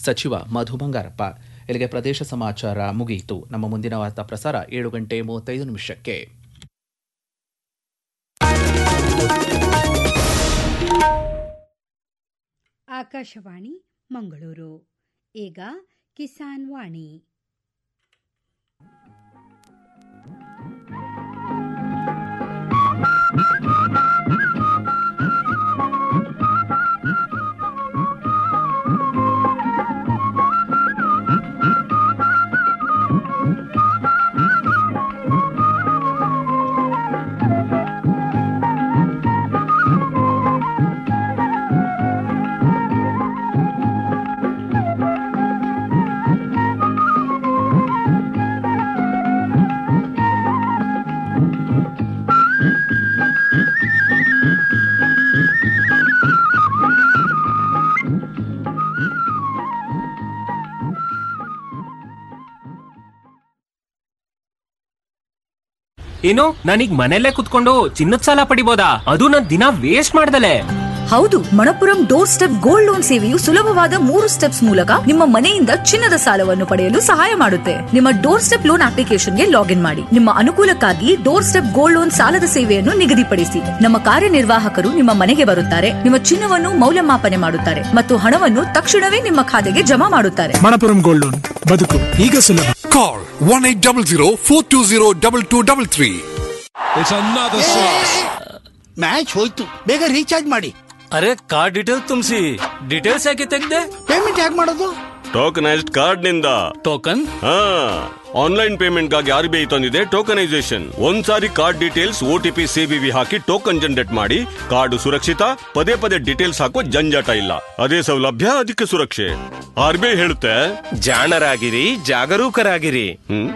ಸಚಿವ ಮಧು ಬಂಗಾರಪ್ಪ ಇಲ್ಲಿಗೆ ಪ್ರದೇಶ ಸಮಾಚಾರ ಮುಗಿಯಿತು ನಮ್ಮ ಮುಂದಿನ ವಾರ್ತಾ ಪ್ರಸಾರ ಏಳು ಗಂಟೆ ಮೂವತ್ತೈದು ನಿಮಿಷಕ್ಕೆ ಆಕಾಶವಾಣಿ ಮಂಗಳೂರು ಈಗ ಕಿಸಾನ್ ವಾಣಿ ಏನು ನಾನೀಗ ಮನೆಯಲ್ಲೇ ಕುತ್ಕೊಂಡು ಚಿನ್ನದ ಸಾಲ ಪಡಿಬೋದಾ ಅದು ನನ್ ದಿನ ವೇಸ್ಟ್ ಮಾಡ್ದಲೆ ಹೌದು Manappuram door step gold loan ಸೇವೆಯು ಸುಲಭವಾದ ಮೂರು ಸ್ಟೆಪ್ಸ್ ಮೂಲಕ ನಿಮ್ಮ ಮನೆಯಿಂದ ಚಿನ್ನದ ಸಾಲವನ್ನು ಪಡೆಯಲು ಸಹಾಯ ಮಾಡುತ್ತೆ ನಿಮ್ಮ ಡೋರ್ ಸ್ಟೆಪ್ ಲೋನ್ ಅಪ್ಲಿಕೇಶನ್ಗೆ ಲಾಗಿನ್ ಮಾಡಿ ನಿಮ್ಮ ಅನುಕೂಲಕ್ಕಾಗಿ ಡೋರ್ ಸ್ಟೆಪ್ ಗೋಲ್ಡ್ ಲೋನ್ ಸಾಲದ ಸೇವೆಯನ್ನು ನಿಗದಿಪಡಿಸಿ ನಮ್ಮ ಕಾರ್ಯನಿರ್ವಾಹಕರು ನಿಮ್ಮ ಮನೆಗೆ ಬರುತ್ತಾರೆ ನಿಮ್ಮ ಚಿನ್ನವನ್ನು ಮೌಲ್ಯಮಾಪನೆ ಮಾಡುತ್ತಾರೆ ಮತ್ತು ಹಣವನ್ನು ತಕ್ಷಣವೇ ನಿಮ್ಮ ಖಾತೆಗೆ ಜಮಾ ಮಾಡುತ್ತಾರೆ ಮಣಪುರಂ ಗೋಲ್ಡ್ ಲೋನ್ ಬದುಕು ಈಗ ಸುಲಭ Call 1800 It's another sauce. Match ಹೋಯ್ತು ಬೇಗ ರೀಚಾರ್ಜ್ ಮಾಡಿ ಅರೆ ಕಾರ್ಡ್ ಡೀಟೇಲ್ ತುಂಬಿಸಿ ಡೀಟೇಲ್ಸ್ ಯಾಕೆ ತೆಗ್ದೆ ಪೇಮೆಂಟ್ ಹೇಗೆ ಮಾಡೋದು ಟೋಕನೈಸ್ಡ್ ಕಾರ್ಡ್ ನಿಂದ ಟೋಕನ್ ಹಾ ಆನ್ಲೈನ್ ಪೇಮೆಂಟ್ ಗಾಗಿ ಆರ್ ಬಿ ಐ ತಂದಿದೆ ಟೋಕನೈಸೇಷನ್ ಒಂದ್ಸಾರಿ card details O T P CVV ಹಾಕಿ ಟೋಕನ್ ಜನರೇಟ್ ಮಾಡಿ ಕಾರ್ಡ್ ಸುರಕ್ಷಿತ ಪದೇ ಪದೇ ಡೀಟೇಲ್ಸ್ ಹಾಕೋ ಜಂಜಾಟ ಇಲ್ಲ ಅದೇ ಸೌಲಭ್ಯ ಅದಕ್ಕೆ ಸುರಕ್ಷೆ ಆರ್ ಬಿ ಐ ಹೇಳುತ್ತೆ ಜಾಣರಾಗಿರಿ ಜಾಗರೂಕರಾಗಿರಿ ಹ್ಮ್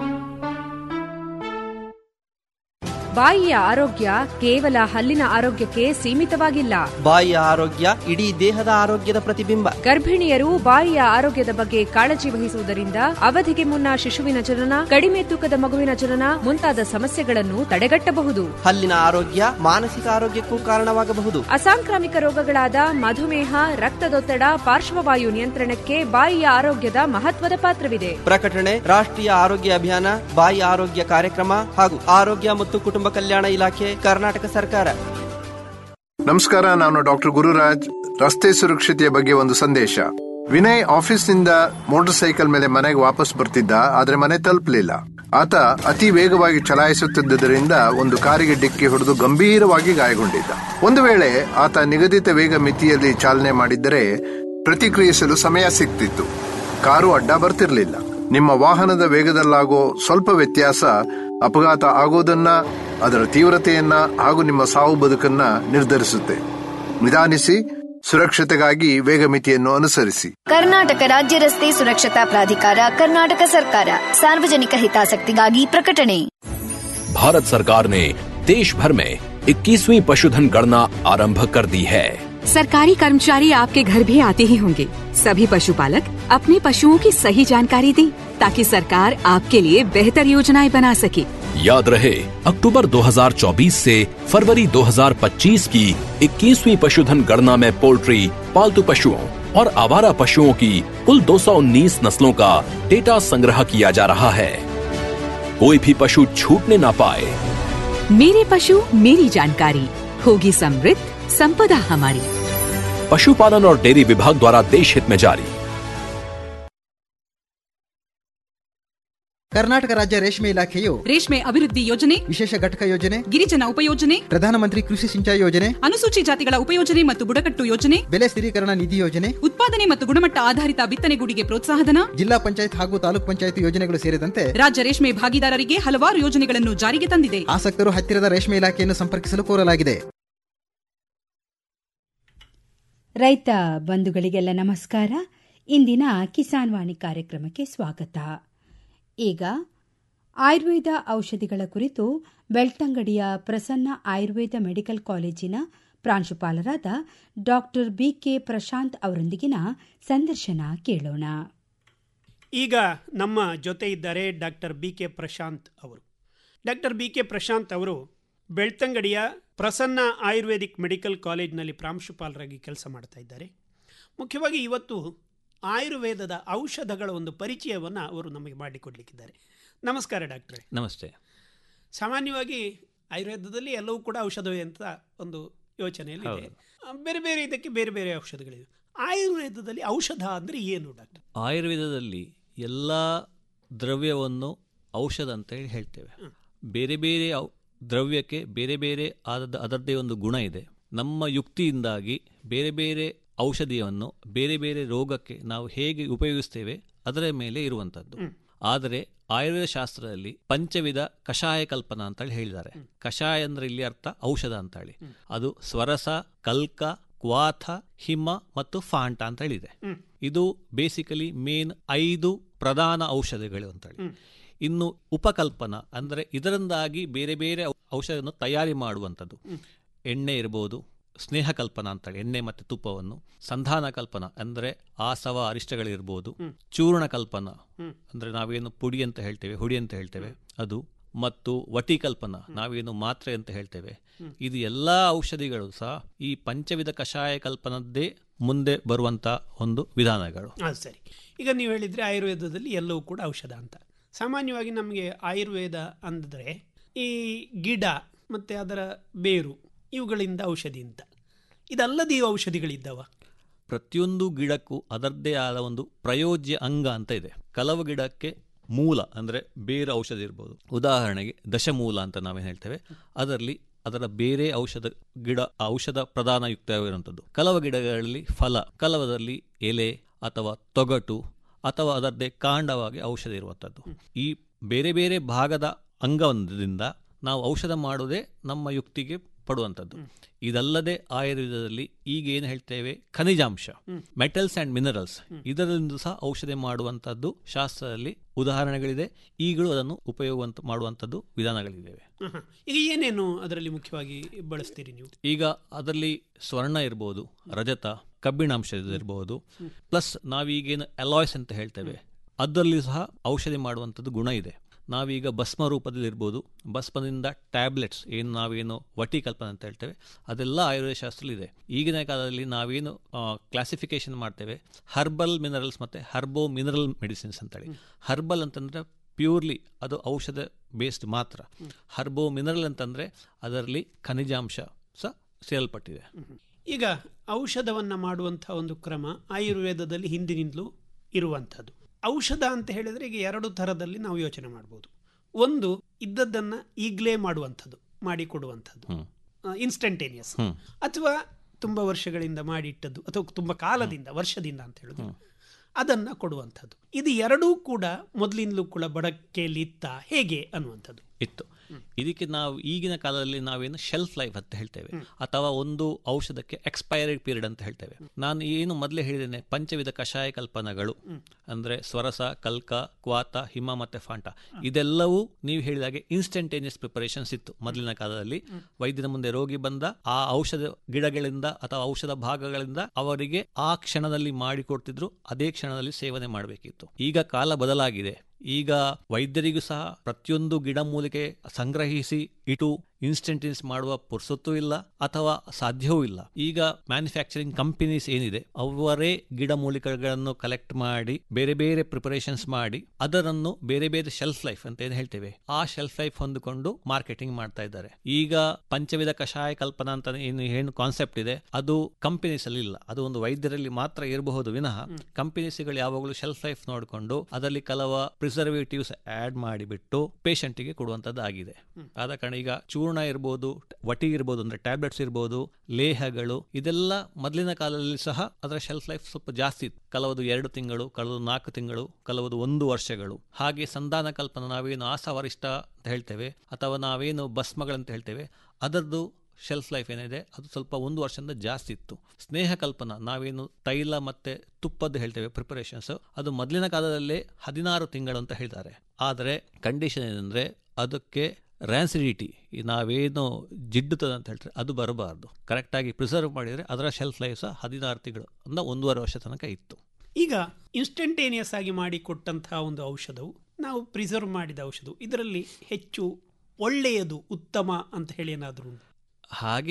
ಬಾಯಿಯ ಆರೋಗ್ಯ ಕೇವಲ ಹಲ್ಲಿನ ಆರೋಗ್ಯಕ್ಕೆ ಸೀಮಿತವಾಗಿಲ್ಲ ಬಾಯಿಯ ಆರೋಗ್ಯ ಇಡೀ ದೇಹದ ಆರೋಗ್ಯದ ಪ್ರತಿಬಿಂಬ ಗರ್ಭಿಣಿಯರು ಬಾಯಿಯ ಆರೋಗ್ಯದ ಬಗ್ಗೆ ಕಾಳಜಿ ವಹಿಸುವುದರಿಂದ ಅವಧಿಗೆ ಮುನ್ನ ಶಿಶುವಿನ ಜನನ ಕಡಿಮೆ ತೂಕದ ಮಗುವಿನ ಜನನ ಮುಂತಾದ ಸಮಸ್ಯೆಗಳನ್ನು ತಡೆಗಟ್ಟಬಹುದು ಹಲ್ಲಿನ ಆರೋಗ್ಯ ಮಾನಸಿಕ ಆರೋಗ್ಯಕ್ಕೂ ಕಾರಣವಾಗಬಹುದು ಅಸಾಂಕ್ರಾಮಿಕ ರೋಗಗಳಾದ ಮಧುಮೇಹ ರಕ್ತದೊತ್ತಡ ಪಾರ್ಶ್ವವಾಯು ನಿಯಂತ್ರಣಕ್ಕೆ ಬಾಯಿಯ ಆರೋಗ್ಯದ ಮಹತ್ವದ ಪಾತ್ರವಿದೆ ಪ್ರಕಟಣೆ ರಾಷ್ಟ್ರೀಯ ಆರೋಗ್ಯ ಅಭಿಯಾನ ಬಾಯಿ ಆರೋಗ್ಯ ಕಾರ್ಯಕ್ರಮ ಹಾಗೂ ಆರೋಗ್ಯ ಮತ್ತು ಕುಟುಂಬ ಕಲ್ಯಾಣ ಇಲಾಖೆ ಕರ್ನಾಟಕ ಸರ್ಕಾರ ನಮಸ್ಕಾರ ನಾನು ಡಾಕ್ಟರ್ ಗುರುರಾಜ್ ರಸ್ತೆ ಸುರಕ್ಷತೆಯ ಬಗ್ಗೆ ಒಂದು ಸಂದೇಶ ವಿನಯ್ ಆಫೀಸ್ನಿಂದ ಮೋಟಾರ್ ಸೈಕಲ್ ಮೇಲೆ ಮನೆಗೆ ವಾಪಸ್ ಬರ್ತಿದ್ದ ಆದ್ರೆ ಮನೆ ತಲುಪಲಿಲ್ಲ ಆತ ಅತಿ ವೇಗವಾಗಿ ಚಲಾಯಿಸುತ್ತಿದ್ದರಿಂದ ಒಂದು ಕಾರಿಗೆ ಡಿಕ್ಕಿ ಹೊಡೆದು ಗಂಭೀರವಾಗಿ ಗಾಯಗೊಂಡಿದ್ದ ಒಂದು ವೇಳೆ ಆತ ನಿಗದಿತ ವೇಗ ಮಿತಿಯಲ್ಲಿ ಚಾಲನೆ ಮಾಡಿದ್ದರೆ ಪ್ರತಿಕ್ರಿಯಿಸಲು ಸಮಯ ಸಿಗ್ತಿತ್ತು ಕಾರು ಅಡ್ಡ ಬರ್ತಿರ್ಲಿಲ್ಲ ನಿಮ್ಮ ವಾಹನದ ವೇಗದಲ್ಲಾಗೋ ಸ್ವಲ್ಪ ವ್ಯತ್ಯಾಸ ಅಪಘಾತ ಆಗೋದನ್ನ ಅದರ ತೀವ್ರತೆಯನ್ನ ಹಾಗೂ ನಿಮ್ಮ ಸಾವು ಬದುಕನ್ನ ನಿರ್ಧರಿಸುತ್ತೆ ನಿಧಾನಿಸಿ ಸುರಕ್ಷತೆಗಾಗಿ ವೇಗ ಮಿತಿಯನ್ನು ಅನುಸರಿಸಿ ಕರ್ನಾಟಕ ರಾಜ್ಯ ರಸ್ತೆ ಸುರಕ್ಷತಾ ಪ್ರಾಧಿಕಾರ ಕರ್ನಾಟಕ ಸರ್ಕಾರ ಸಾರ್ವಜನಿಕ ಹಿತಾಸಕ್ತಿಗಾಗಿ ಪ್ರಕಟಣೆ भारत सरकार ने देश भर में 21वीं पशुधन गणना आरंभ कर दी है सरकारी कर्मचारी आपके घर भी आते ही होंगे सभी पशुपालक अपने पशुओं की सही जानकारी दें ताकि सरकार आपके लिए बेहतर योजनाएं बना सके याद रहे अक्टूबर 2024 से फरवरी 2025 की 21वीं पशुधन गणना में पोल्ट्री पालतू पशुओं और आवारा पशुओं की कुल 219 नस्लों का डेटा संग्रह किया जा रहा है कोई भी पशु छूटने ना पाए मेरे पशु मेरी जानकारी होगी समृद्ध संपदा हमारी पशुपालन और डेयरी विभाग द्वारा देश हित में जारी ಕರ್ನಾಟಕ ರಾಜ್ಯ ರೇಷ್ಮೆ ಇಲಾಖೆಯು ರೇಷ್ಮೆ ಅಭಿವೃದ್ಧಿ ಯೋಜನೆ ವಿಶೇಷ ಘಟಕ ಯೋಜನೆ ಗಿರಿಜನ ಉಪಯೋಜನೆ ಪ್ರಧಾನಮಂತ್ರಿ ಕೃಷಿ ಸಿಂಚಾಯಿ ಯೋಜನೆ ಅನುಸೂಚಿ ಜಾತಿಗಳ ಉಪಯೋಜನೆ ಮತ್ತು ಬುಡಕಟ್ಟು ಯೋಜನೆ ಬೆಲೆ ಸ್ಥಿರೀಕರಣ ನಿಧಿ ಯೋಜನೆ ಉತ್ಪಾದನೆ ಮತ್ತು ಗುಣಮಟ್ಟ ಆಧಾರಿತ ಬಿತ್ತನೆಗೂಡಿಗೆ ಪ್ರೋತ್ಸಾಹಧನ ಜಿಲ್ಲಾ ಪಂಚಾಯತ್ ಹಾಗೂ ತಾಲೂಕ್ ಪಂಚಾಯತ್ ಯೋಜನೆಗಳು ಸೇರಿದಂತೆ ರಾಜ್ಯ ರೇಷ್ಮೆ ಭಾಗಿದಾರರಿಗೆ ಹಲವಾರು ಯೋಜನೆಗಳನ್ನು ಜಾರಿಗೆ ತಂದಿದೆ ಆಸಕ್ತರು ಹತ್ತಿರದ ರೇಷ್ಮೆ ಇಲಾಖೆಯನ್ನು ಸಂಪರ್ಕಿಸಲು ಕೋರಲಾಗಿದೆ ರೈತ ಬಂಧುಗಳಿಗೆಲ್ಲ ನಮಸ್ಕಾರ ಇಂದಿನ ಕಿಸಾನ್ ವಾಣಿ ಕಾರ್ಯಕ್ರಮಕ್ಕೆ ಸ್ವಾಗತ ಈಗ ಆಯುರ್ವೇದ ಔಷಧಿಗಳ ಕುರಿತು ಬೆಳ್ತಂಗಡಿಯ ಪ್ರಸನ್ನ ಆಯುರ್ವೇದ ಮೆಡಿಕಲ್ ಕಾಲೇಜಿನ ಪ್ರಾಂಶುಪಾಲರಾದ ಡಾಕ್ಟರ್ ಬಿಕೆ ಪ್ರಶಾಂತ್ ಅವರೊಂದಿಗಿನ ಸಂದರ್ಶನ ಕೇಳೋಣ ಈಗ ನಮ್ಮ ಜೊತೆ ಇದ್ದಾರೆ ಡಾಕ್ಟರ್ ಬಿ ಕೆ ಪ್ರಶಾಂತ್ ಅವರು ಡಾಕ್ಟರ್ ಬಿ ಕೆ ಪ್ರಶಾಂತ್ ಅವರು ಬೆಳ್ತಂಗಡಿಯ ಪ್ರಸನ್ನ ಆಯುರ್ವೇದಿಕ್ ಮೆಡಿಕಲ್ ಕಾಲೇಜ್ನಲ್ಲಿ ಪ್ರಾಂಶುಪಾಲರಾಗಿ ಕೆಲಸ ಮಾಡ್ತಾ ಇದ್ದಾರೆ ಮುಖ್ಯವಾಗಿ ಇವತ್ತು ಆಯುರ್ವೇದದ ಔಷಧಗಳ ಒಂದು ಪರಿಚಯವನ್ನು ಅವರು ನಮಗೆ ಮಾಡಿಕೊಡ್ಲಿಕ್ಕಿದ್ದಾರೆ ನಮಸ್ಕಾರ ಡಾಕ್ಟ್ರೆ ನಮಸ್ತೆ ಸಾಮಾನ್ಯವಾಗಿ ಆಯುರ್ವೇದದಲ್ಲಿ ಎಲ್ಲವೂ ಕೂಡ ಔಷಧವೇ ಅಂತ ಒಂದು ಯೋಚನೆಯಲ್ಲಿ ಇದೆ ಆ, ಬೇರೆ ಬೇರೆ ಇದಕ್ಕೆ ಬೇರೆ ಬೇರೆ ಔಷಧಗಳಿವೆ ಆಯುರ್ವೇದದಲ್ಲಿ ಔಷಧ ಅಂದರೆ ಏನು ಡಾಕ್ಟರ್ ಆಯುರ್ವೇದದಲ್ಲಿ ಎಲ್ಲ ದ್ರವ್ಯವನ್ನು ಔಷಧ ಅಂತ ಹೇಳಿ ಹೇಳ್ತೇವೆ ಬೇರೆ ಬೇರೆ ಔ- ದ್ರವ್ಯಕ್ಕೆ ಬೇರೆ ಬೇರೆ ಆದ ಅದರದ್ದೇ ಒಂದು ಗುಣ ಇದೆ ನಮ್ಮ ಯುಕ್ತಿಯಿಂದಾಗಿ ಬೇರೆ ಬೇರೆ ಔಷಧಿಯನ್ನು ಬೇರೆ ಬೇರೆ ರೋಗಕ್ಕೆ ನಾವು ಹೇಗೆ ಉಪಯೋಗಿಸ್ತೇವೆ ಅದರ ಮೇಲೆ ಇರುವಂಥದ್ದು ಆದರೆ ಆಯುರ್ವೇದ ಶಾಸ್ತ್ರದಲ್ಲಿ ಪಂಚವಿಧ ಕಷಾಯ ಕಲ್ಪನಾ ಅಂತ ಹೇಳಿ ಹೇಳಿದ್ದಾರೆ ಕಷಾಯ ಅಂದ್ರೆ ಇಲ್ಲಿ ಅರ್ಥ ಔಷಧ ಅಂತ ಹೇಳಿ ಅದು ಸ್ವರಸ ಕಲ್ಕ ಕ್ವಾಥ ಹಿಮ ಮತ್ತು ಫಾಂಟ ಅಂತ ಹೇಳಿದೆ ಇದು ಬೇಸಿಕಲಿ ಮೇನ್ ಐದು ಪ್ರಧಾನ ಔಷಧಿಗಳು ಅಂತೇಳಿ ಇನ್ನು ಉಪಕಲ್ಪನ ಅಂದರೆ ಇದರಿಂದಾಗಿ ಬೇರೆ ಬೇರೆ ಔ- ಔಷಧವನ್ನು ತಯಾರಿ ಮಾಡುವಂಥದ್ದು ಎಣ್ಣೆ ಇರ್ಬೋದು ಸ್ನೇಹ ಕಲ್ಪನ ಅಂತೇಳಿ ಎಣ್ಣೆ ಮತ್ತು ತುಪ್ಪವನ್ನು ಸಂಧಾನ ಕಲ್ಪನ ಅಂದರೆ ಆಸವ ಅರಿಷ್ಟಗಳಿರ್ಬೋದು ಚೂರ್ಣ ಕಲ್ಪನ ಅಂದರೆ ನಾವೇನು ಪುಡಿ ಅಂತ ಹೇಳ್ತೇವೆ ಹುಡಿ ಅಂತ ಹೇಳ್ತೇವೆ ಅದು ಮತ್ತು ವಟಿ ಕಲ್ಪನ ನಾವೇನು ಮಾತ್ರೆ ಅಂತ ಹೇಳ್ತೇವೆ ಇದು ಎಲ್ಲ ಔಷಧಿಗಳು ಸಹ ಈ ಪಂಚವಿಧ ಕಷಾಯ ಕಲ್ಪನದ್ದೇ ಮುಂದೆ ಬರುವಂತ ಒಂದು ವಿಧಾನಗಳು ಹಾಂ ಸರಿ ಈಗ ನೀವು ಹೇಳಿದರೆ ಆಯುರ್ವೇದದಲ್ಲಿ ಎಲ್ಲವೂ ಕೂಡ ಔಷಧ ಅಂತ ಸಾಮಾನ್ಯವಾಗಿ ನಮಗೆ ಆಯುರ್ವೇದ ಅಂದರೆ ಈ ಗಿಡ ಮತ್ತು ಅದರ ಬೇರು ಇವುಗಳಿಂದ ಔಷಧಿ ಅಂತ ಇದಲ್ಲದೆ ಈ ಔಷಧಿಗಳಿದ್ದಾವ ಪ್ರತಿಯೊಂದು ಗಿಡಕ್ಕೂ ಅದರದ್ದೇ ಆದ ಒಂದು ಪ್ರಯೋಜ್ಯ ಅಂಗ ಅಂತ ಇದೆ ಕೆಲವು ಗಿಡಕ್ಕೆ ಮೂಲ ಅಂದರೆ ಬೇರೆ ಔಷಧ ಇರ್ಬೋದು ಉದಾಹರಣೆಗೆ ದಶಮೂಲ ಅಂತ ನಾವೇನು ಹೇಳ್ತೇವೆ ಅದರಲ್ಲಿ ಅದರ ಬೇರೆ ಔಷಧ ಗಿಡ ಔಷಧ ಪ್ರಧಾನಯುಕ್ತವಾಗಿರುವಂಥದ್ದು ಕೆಲವು ಗಿಡಗಳಲ್ಲಿ ಫಲ ಕೆಲವದಲ್ಲಿ ಎಲೆ ಅಥವಾ ತೊಗಟು ಅಥವಾ ಅದರದ್ದೇ ಕಾಂಡವಾಗಿ ಔಷಧ ಇರುವಂಥದ್ದು ಈ ಬೇರೆ ಬೇರೆ ಭಾಗದ ಅಂಗದಿಂದ ನಾವು ಔಷಧ ಮಾಡುವುದೇ ನಮ್ಮ ಯುಕ್ತಿಗೆ ಪಡುವಂಥದ್ದು ಇದಲ್ಲದೆ ಆಯುರ್ವೇದದಲ್ಲಿ ಈಗ ಏನು ಹೇಳ್ತೇವೆ ಖನಿಜಾಂಶ ಮೆಟಲ್ಸ್ ಅಂಡ್ ಮಿನರಲ್ಸ್ ಇದರಿಂದ ಸಹ ಔಷಧಿ ಮಾಡುವಂಥದ್ದು ಶಾಸ್ತ್ರದಲ್ಲಿ ಉದಾಹರಣೆಗಳಿದೆ ಈಗಲೂ ಅದನ್ನು ಉಪಯೋಗ ಮಾಡುವಂಥದ್ದು ವಿಧಾನಗಳಿದ್ದಾವೆ ಆಹಾ. ಈಗ ಏನೇನು ಅದರಲ್ಲಿ ಮುಖ್ಯವಾಗಿ ಬಳಸ್ತೀರಿ ನೀವು ಈಗ ಅದರಲ್ಲಿ ಸ್ವರ್ಣ ಇರ್ಬೋದು ರಜತ ಕಬ್ಬಿಣಾಂಶ ಇರ್ಬೋದು ಪ್ಲಸ್ ನಾವೀಗೇನು ಅಲಾಯ್ಸ್ ಅಂತ ಹೇಳ್ತೇವೆ ಅದರಲ್ಲಿ ಸಹ ಔಷಧಿ ಮಾಡುವಂಥದ್ದು ಗುಣ ಇದೆ ನಾವೀಗ ಭಸ್ಮ ರೂಪದಲ್ಲಿ ಇರ್ಬೋದು ಭಸ್ಮದಿಂದ ಟ್ಯಾಬ್ಲೆಟ್ಸ್ ಏನು ನಾವೇನು ವಟಿ ಕಲ್ಪನೆ ಅಂತ ಹೇಳ್ತೇವೆ ಅದೆಲ್ಲ ಆಯುರ್ವೇದ ಶಾಸ್ತ್ರದಲ್ಲಿ ಇದೆ ಈಗಿನ ಕಾಲದಲ್ಲಿ ನಾವೇನು ಕ್ಲಾಸಿಫಿಕೇಶನ್ ಮಾಡ್ತೇವೆ ಹರ್ಬಲ್ ಮಿನರಲ್ಸ್ ಮತ್ತು ಹರ್ಬೋ ಮಿನರಲ್ ಮೆಡಿಸಿನ್ಸ್ ಅಂತೇಳಿ ಹರ್ಬಲ್ ಅಂತಂದರೆ ಪ್ಯೂರ್ಲಿ ಅದು ಔಷಧ ಬೇಸ್ಡ್ ಮಾತ್ರ ಹರ್ಬೋ ಮಿನರಲ್ ಅಂತಂದರೆ ಅದರಲ್ಲಿ ಖನಿಜಾಂಶ ಸಹ ಸೇರಲ್ಪಟ್ಟಿದೆ ಈಗ ಔಷಧವನ್ನು ಮಾಡುವಂಥ ಒಂದು ಕ್ರಮ ಆಯುರ್ವೇದದಲ್ಲಿ ಹಿಂದಿನಿಂದಲೂ ಇರುವಂಥದ್ದು ಔಷಧ ಅಂತ ಹೇಳಿದರೆ ಈಗ ಎರಡು ಥರದಲ್ಲಿ ನಾವು ಯೋಚನೆ ಮಾಡ್ಬೋದು ಒಂದು ಇದ್ದದ್ದನ್ನು ಈಗಲೇ ಮಾಡುವಂಥದ್ದು ಮಾಡಿಕೊಡುವಂಥದ್ದು ಇನ್ಸ್ಟಂಟೇನಿಯಸ್ ಹ್ಮ್. ಅಥವಾ ತುಂಬ ವರ್ಷಗಳಿಂದ ಮಾಡಿಟ್ಟದ್ದು ಅಥವಾ ತುಂಬ ಕಾಲದಿಂದ ವರ್ಷದಿಂದ ಅಂತ ಹೇಳೋದು ಅದನ್ನು ಕೊಡುವಂಥದ್ದು ಇದು ಎರಡೂ ಕೂಡ ಮೊದಲಿಂದಲೂ ಕೂಡ ಬಡಕೆಯಲ್ಲಿ ಇತ್ತ ಹೇಗೆ ಅನ್ನುವಂಥದ್ದು ಇತ್ತು ಇದಕ್ಕೆ ನಾವು ಈಗಿನ ಕಾಲದಲ್ಲಿ ನಾವೇನು ಶೆಲ್ಫ್ ಲೈಫ್ ಅಂತ ಹೇಳ್ತೇವೆ ಅಥವಾ ಒಂದು ಔಷಧಕ್ಕೆ ಎಕ್ಸ್ಪೈರಿ ಪೀರಿಯಡ್ ಅಂತ ಹೇಳ್ತೇವೆ ನಾನು ಏನು ಮೊದಲೇ ಹೇಳಿದ್ದೇನೆ ಪಂಚವಿಧ ಕಷಾಯ ಕಲ್ಪನಗಳು ಅಂದ್ರೆ ಸ್ವರಸ ಕಲ್ಕ ಕ್ವಾತ ಹಿಮ ಮತ್ತೆ ಫಾಂಟ ಇದೆಲ್ಲವೂ ನೀವು ಹೇಳಿದಾಗೆ ಇನ್ಸ್ಟಂಟೇನಿಯಸ್ ಪ್ರಿಪರೇಷನ್ಸ್ ಇತ್ತು ಮೊದಲಿನ ಕಾಲದಲ್ಲಿ ವೈದ್ಯನ ಮುಂದೆ ರೋಗಿ ಬಂದ ಆ ಔಷಧ ಗಿಡಗಳಿಂದ ಅಥವಾ ಔಷಧ ಭಾಗಗಳಿಂದ ಅವರಿಗೆ ಆ ಕ್ಷಣದಲ್ಲಿ ಮಾಡಿಕೊಡ್ತಿದ್ರು ಅದೇ ಕ್ಷಣದಲ್ಲಿ ಸೇವನೆ ಮಾಡಬೇಕಿತ್ತು ಈಗ ಕಾಲ ಬದಲಾಗಿದೆ ಈಗ ವೈದ್ಯರಿಗೂ ಸಹ ಪ್ರತಿಯೊಂದು ಗಿಡಮೂಲಿಕೆ ಸಂಗ್ರಹಿಸಿ ಇಟ್ಟು ಇನ್ಸ್ಟಂಟೇನಿಯಸ್ ಮಾಡುವ ಪುರ್ಸೊತ್ತೂ ಇಲ್ಲ ಅಥವಾ ಸಾಧ್ಯವೂ ಇಲ್ಲ ಈಗ ಮ್ಯಾನುಫ್ಯಾಕ್ಚರಿಂಗ್ ಕಂಪನೀಸ್ ಏನಿದೆ ಅವರೇ ಗಿಡಮೂಲಿಕೆಗಳನ್ನು ಕಲೆಕ್ಟ್ ಮಾಡಿ ಬೇರೆ ಬೇರೆ ಪ್ರಿಪರೇಷನ್ಸ್ ಮಾಡಿ ಅದರನ್ನು ಬೇರೆ ಬೇರೆ ಶೆಲ್ಫ್ ಲೈಫ್ ಅಂತ ಏನು ಹೇಳ್ತೇವೆ ಆ ಶೆಲ್ಫ್ ಲೈಫ್ ಹೊಂದಿಕೊಂಡು ಮಾರ್ಕೆಟಿಂಗ್ ಮಾಡ್ತಾ ಇದ್ದಾರೆ ಈಗ ಪಂಚವಿಧ ಕಷಾಯ ಕಲ್ಪನಾ ಅಂತ ಏನು ಏನು ಕಾನ್ಸೆಪ್ಟ್ ಇದೆ ಅದು ಕಂಪನೀಸ್ ಅಲ್ಲಿ ಇಲ್ಲ ಅದು ಒಂದು ವೈದ್ಯರಲ್ಲಿ ಮಾತ್ರ ಇರಬಹುದು ವಿನಃ ಕಂಪನೀಸ್ಗಳು ಯಾವಾಗಲೂ ಶೆಲ್ಫ್ ಲೈಫ್ ನೋಡಿಕೊಂಡು ಅದರಲ್ಲಿ ಕೆಲವ ಪ್ರಿಸರ್ವೇಟಿವ್ಸ್ ಆಡ್ ಮಾಡಿಬಿಟ್ಟು ಪೇಷಂಟಿಗೆ ಕೊಡುವಂತದ್ದು ಆಗಿದೆ ಆದ ಕಾರಣ ಈಗ ಚೂರ್ಣ ಇರ್ಬೋದು ವಟಿ ಇರ್ಬೋದು ಅಂದ್ರೆ ಟ್ಯಾಬ್ಲೆಟ್ಸ್ ಇರ್ಬೋದು ಲೇಹಗಳು ಇದೆಲ್ಲ ಮೊದಲಿನ ಕಾಲದಲ್ಲಿ ಸಹ ಅದರ ಶೆಲ್ಫ್ ಲೈಫ್ ಸ್ವಲ್ಪ ಜಾಸ್ತಿ ಇತ್ತು ಕೆಲವದು ಎರಡು ತಿಂಗಳು ಕೆಲವು ನಾಲ್ಕು ತಿಂಗಳು ಕೆಲವದು ಒಂದು ವರ್ಷಗಳು ಹಾಗೆ ಸಂಧಾನ ಕಲ್ಪನ ನಾವೇನು ಆಸವರಿಷ್ಠ ಅಂತ ಹೇಳ್ತೇವೆ ಅಥವಾ ನಾವೇನು ಭಸ್ಮಗಳಂತ ಹೇಳ್ತೇವೆ ಅದರದ್ದು ಶೆಲ್ಫ್ ಲೈಫ್ ಏನಿದೆ ಅದು ಸ್ವಲ್ಪ ಒಂದು ವರ್ಷದಿಂದ ಜಾಸ್ತಿ ಇತ್ತು ಸ್ನೇಹ ಕಲ್ಪನಾ ನಾವೇನು ತೈಲ ಮತ್ತೆ ತುಪ್ಪದ್ದು ಹೇಳ್ತೇವೆ ಪ್ರಿಪರೇಷನ್ಸ್ ಅದು ಮೊದಲಿನ ಕಾಲದಲ್ಲೇ ಹದಿನಾರು ತಿಂಗಳು ಅಂತ ಹೇಳ್ತಾರೆ ಆದರೆ ಕಂಡೀಷನ್ ಏನಂದ್ರೆ ಅದಕ್ಕೆ ರ್ಯಾನ್ಸಿಡಿಟಿ ನಾವೇನು ಜಿಡ್ಡುತ್ತದೆ ಅಂತ ಹೇಳ್ತಾರೆ ಅದು ಬರಬಾರ್ದು ಕರೆಕ್ಟಾಗಿ ಪ್ರಿಸರ್ವ್ ಮಾಡಿದರೆ ಅದರ ಶೆಲ್ಫ್ ಲೈಫ್ ಸಹ ಹದಿನಾರು ತಿಂಗಳು ಅಂದ್ರೆ ಒಂದೂವರೆ ವರ್ಷ ತನಕ ಇತ್ತು ಈಗ ಇನ್ಸ್ಟಂಟೇನಿಯಸ್ ಆಗಿ ಮಾಡಿಕೊಟ್ಟಂತಹ ಒಂದು ಔಷಧವು ನಾವು ಪ್ರಿಸರ್ವ್ ಮಾಡಿದ ಔಷಧವು ಇದರಲ್ಲಿ ಹೆಚ್ಚು ಒಳ್ಳೆಯದು ಉತ್ತಮ ಅಂತ ಹೇಳಿ ಏನಾದರೂ ಉಂಟಾ? ಹಾಗೆ